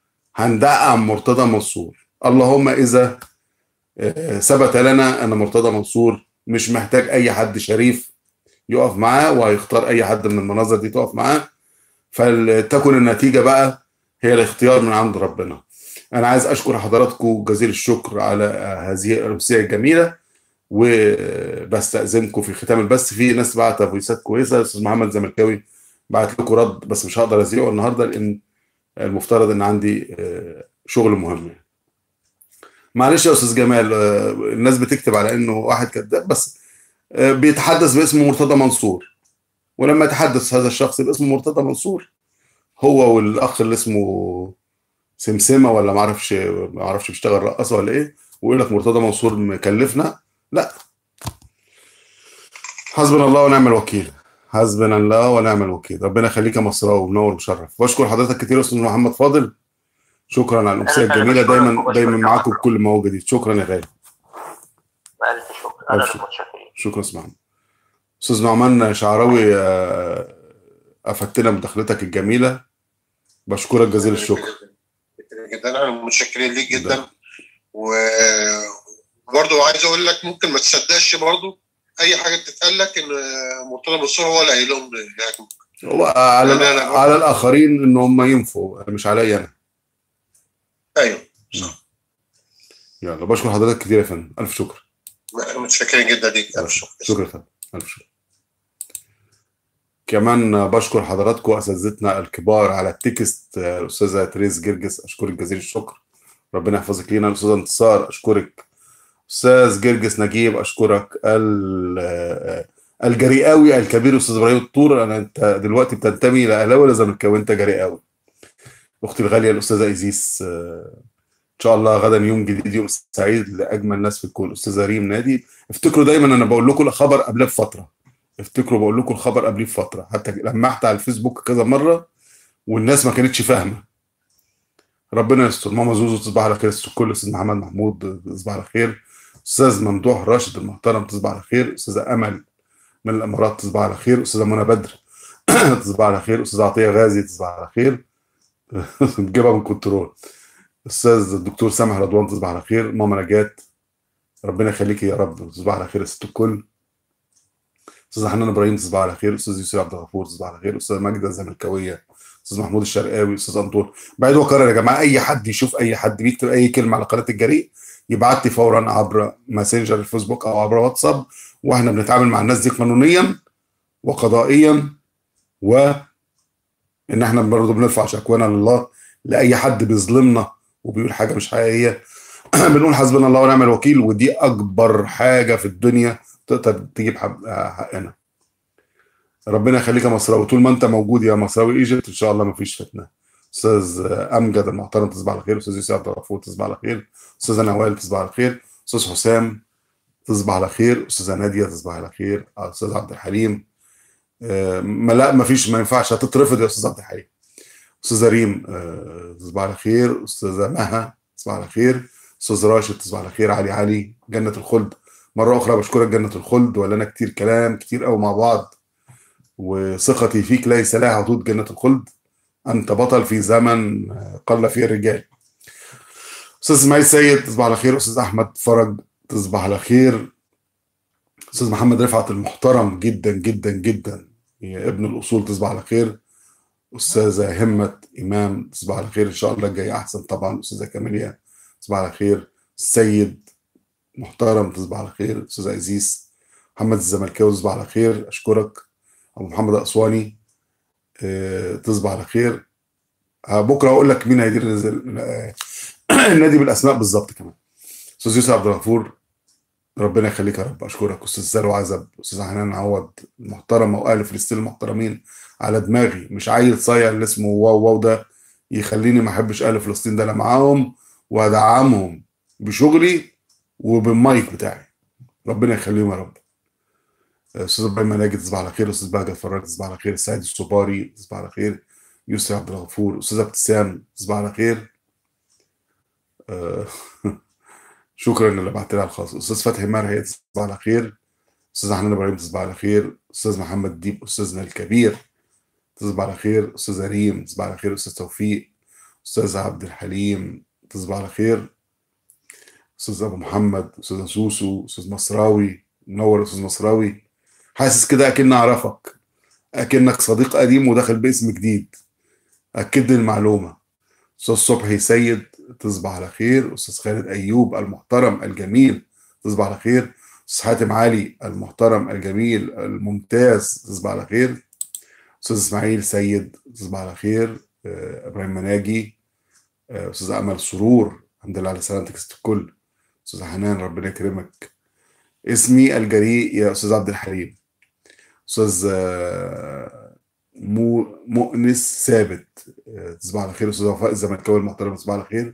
هندعم مرتضى منصور اللهم اذا آه، ثبت لنا ان مرتضى منصور مش محتاج اي حد شريف يقف معاه وهيختار اي حد من المناظر دي تقف معاه فلتكن النتيجه بقى هي الاختيار من عند ربنا انا عايز اشكر حضراتكم جزيل الشكر على آه، هذه الامسيه الجميله وبستأذنكم في ختام البث في ناس بعت فويسات كويسه الاستاذ محمد زملكاوي بعت لكم رد بس مش هقدر اذيعه النهارده لان المفترض ان عندي آه، شغل مهم يعني. معلش يا استاذ جمال آه، الناس بتكتب على انه واحد كذاب بس آه، بيتحدث باسم مرتضى منصور ولما يتحدث هذا الشخص باسم مرتضى منصور هو والاخ اللي اسمه سمسمه ولا ما اعرفش ما اعرفش بيشتغل رقاصه ولا ايه ويقول لك مرتضى منصور مكلفنا لا حسبنا الله ونعم الوكيل حسبنا الله ونعم الوكيل ربنا يخليك يا مصراوي ومنور ومشرف بشكر حضرتك كتير يا استاذ محمد فاضل شكرا على الامسيه أنا الجميله بشكرك دايما وبشكر دايما معاكم كمان. بكل ما هو جديد شكرا يا غالي ألف شكر أنا ألف اللي شكر. متشكرين شكرا استاذ محمد استاذ نعمان شعراوي آه، افدتنا بدخلتك الجميله بشكرك جزيل الشكر جدا انا متشكرين ليك جدا و- وبرضه عايز اقول لك ممكن ما تصدقش برضه اي حاجه بتتقال لك ان مرتضى منصور هو اللي قايلهم يعني هو على لا، لا، لا. على الاخرين ان هم ينفوا مش عليا انا ايوه يلا بشكر حضرتك كتير يا فندم الف شكر متشكرين جدا ليك الف شكر شكرا يا فندم الف شكر كمان بشكر حضراتكم اساتذتنا الكبار على التكست آه، الاستاذه تريز جرجس اشكرك جزيل الشكر ربنا يحفظك لينا الاستاذه انتصار اشكرك استاذ جرجس نجيب اشكرك ال- آه، الجريئاوي الكبير استاذ ابراهيم الطور انا انت دلوقتي بتنتمي لاهلاوي ولا زملكاوي انت جريئاوي اختي الغاليه الاستاذه ايزيس آه، ان شاء الله غدا يوم جديد يوم سعيد لاجمل ناس في الكون استاذه ريم نادي افتكروا دايما انا بقول لكم الخبر قبلها بفتره افتكروا بقول لكم الخبر قبليه بفتره حتى لمحت على الفيسبوك كذا مره والناس ما كانتش فاهمه ربنا يستر ماما زوزو تصبح على خير الكل استاذ محمد محمود تصبح على خير استاذ ممدوح راشد المحترم تصبح على خير استاذه امل من الامارات تصبح على خير استاذه منى بدر تصبح على خير استاذ عطيه غازي تصبح على خير نجيبها من كنترول استاذ الدكتور سامح رضوان تصبح على خير ماما نجاة ربنا يخليكي يا رب تصبح على خير يا ست الكل استاذ حنان ابراهيم تصبح على خير استاذ يوسف عبد الغفور تصبح على خير استاذ ماجده الزملكاويه استاذ محمود الشرقاوي استاذ انطول بعد وكرر يا جماعه اي حد يشوف اي حد بيكتب اي كلمه على قناه الجريء يبعت لي فورا عبر ماسنجر الفيسبوك او عبر واتساب واحنا بنتعامل مع الناس دي قانونيا وقضائيا و ان احنا برضه بنرفع شكوانا لله لاي حد بيظلمنا وبيقول حاجه مش حقيقيه بنقول حسبنا الله ونعم الوكيل ودي اكبر حاجه في الدنيا تقدر تجيب حق- حقنا ربنا يخليك يا مصراوي طول ما انت موجود يا مصراوي ايجيبت ان شاء الله مفيش فتنه استاذ امجد المحترم تصبح على خير استاذ يوسف عبد الغفور تصبح على خير استاذه نوال تصبح على خير استاذ حسام تصبح على خير استاذه ناديه تصبح على خير استاذ عبد الحليم آه، ما لا ما فيش ما ينفعش هتترفض يا استاذ عبد الحليم استاذه ريم آه، تصبح على خير استاذه مها تصبح على خير استاذ راشد تصبح على خير علي علي جنه الخلد مره اخرى بشكرك جنه الخلد ولنا كتير كلام كتير قوي مع بعض وثقتي فيك ليس لها حدود جنه الخلد انت بطل في زمن قل فيه الرجال استاذ اسماعيل سيد تصبح على خير استاذ احمد فرج تصبح على خير استاذ محمد رفعت المحترم جدا جدا جدا يا ابن الاصول تصبح على خير استاذه همه امام تصبح على خير ان شاء الله الجاي احسن طبعا استاذه كاميليا تصبح على خير السيد محترم تصبح على خير استاذ عزيز محمد الزملكاوي تصبح على خير اشكرك ابو محمد اسواني آه، تصبح على خير آه، بكره اقول لك مين هيدير النز- النادي بالاسماء بالظبط كمان استاذ يوسف عبد الغفور ربنا يخليك يا رب اشكرك استاذ زارو عزب استاذ حنان عوض المحترمه واهل فلسطين المحترمين على دماغي مش عيل صايع اللي اسمه واو واو ده يخليني ما احبش اهل فلسطين ده انا معاهم وادعمهم بشغلي وبالمايك بتاعي ربنا يخليهم يا رب استاذ ابراهيم مناجي تصبح على خير استاذ بهجت فراج تصبح على خير السيد الصباري تصبح على خير يوسف عبد الغفور استاذ ابتسام تصبح على خير آه، شكرا اللي بعت لها الخاص استاذ فتحي مرعي تصبح على خير استاذ حنان ابراهيم تصبح على خير استاذ محمد ديب استاذنا الكبير تصبح على خير استاذ ريم تصبح على خير استاذ توفيق استاذ عبد الحليم تصبح على خير استاذ ابو محمد استاذ سوسو استاذ مصراوي منور استاذ مصراوي حاسس كده اكن اعرفك اكنك صديق قديم وداخل باسم جديد اكد لي المعلومه استاذ صبحي سيد تصبح على خير استاذ خالد ايوب المحترم الجميل تصبح على خير استاذ حاتم علي المحترم الجميل الممتاز تصبح على خير استاذ اسماعيل سيد تصبح على خير آه، ابراهيم مناجي آه، استاذ امل سرور الحمد لله على سلامتك ست الكل استاذ حنان ربنا يكرمك اسمي الجريء يا استاذ عبد الحليم استاذ آه، مو مؤنس ثابت آه، تصبح على خير استاذ وفاء الزملكاوي المحترم تصبح على خير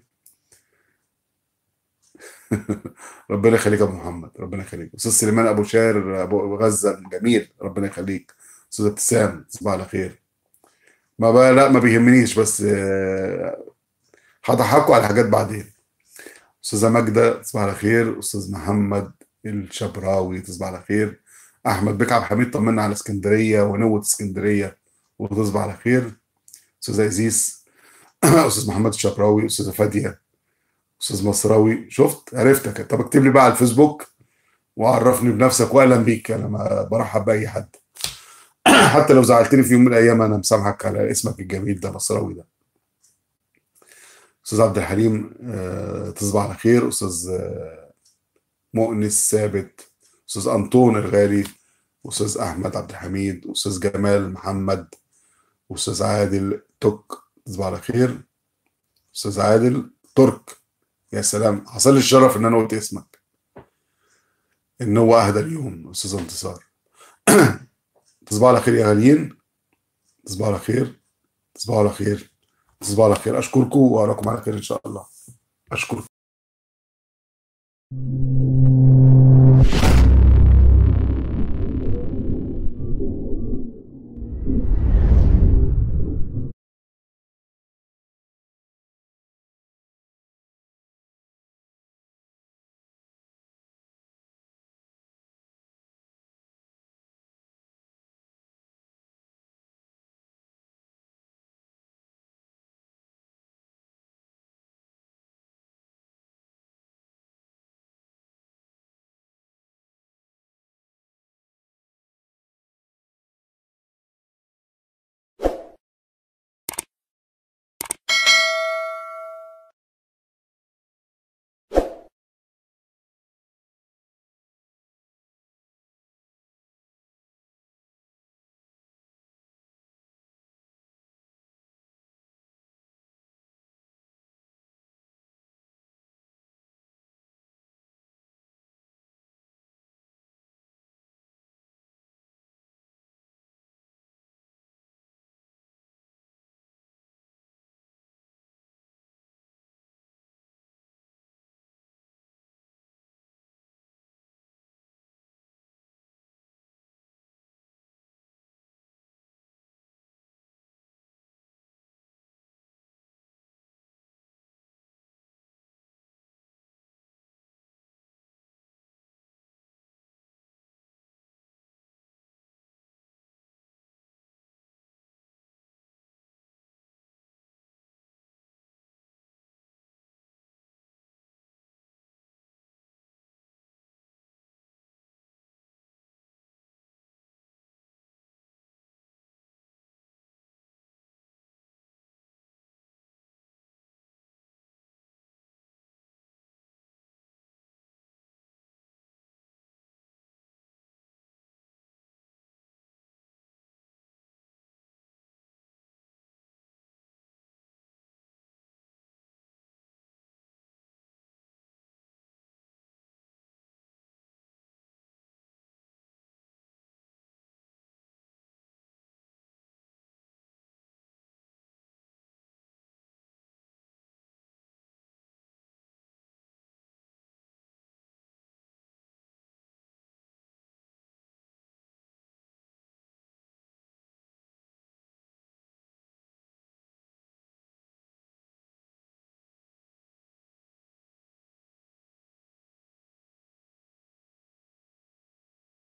ربنا يخليك يا ابو محمد ربنا يخليك استاذ سليمان ابو شاعر ابو غزه جميل ربنا يخليك استاذ ابتسام تصبح على خير ما بقى لا ما بيهمنيش بس آه، هضحكوا على حاجات بعدين استاذه ماجده تصبح على خير استاذ محمد الشبراوي تصبح على خير احمد بك عبد الحميد طمنا على اسكندريه ونوه اسكندريه وتصبح على خير استاذ عزيز استاذ محمد الشبراوي استاذه فاديه استاذ مصراوي شفت عرفتك طب اكتب لي بقى على الفيسبوك وعرفني بنفسك واهلا بيك انا ما برحب باي حد حتى لو زعلتني في يوم من الايام انا مسامحك على اسمك الجميل ده مصراوي ده استاذ عبد الحليم آه، تصبح على خير استاذ آه، مؤنس ثابت استاذ انطون الغالي استاذ احمد عبد الحميد استاذ جمال محمد استاذ عادل توك تصبح على خير استاذ عادل ترك يا سلام حصل لي الشرف ان انا قلت اسمك ان هو اهدى اليوم استاذ انتصار تصبحوا على خير يا غاليين تصبحوا على خير تصبحوا على خير تصبحوا على خير اشكركم واراكم على خير ان شاء الله اشكركم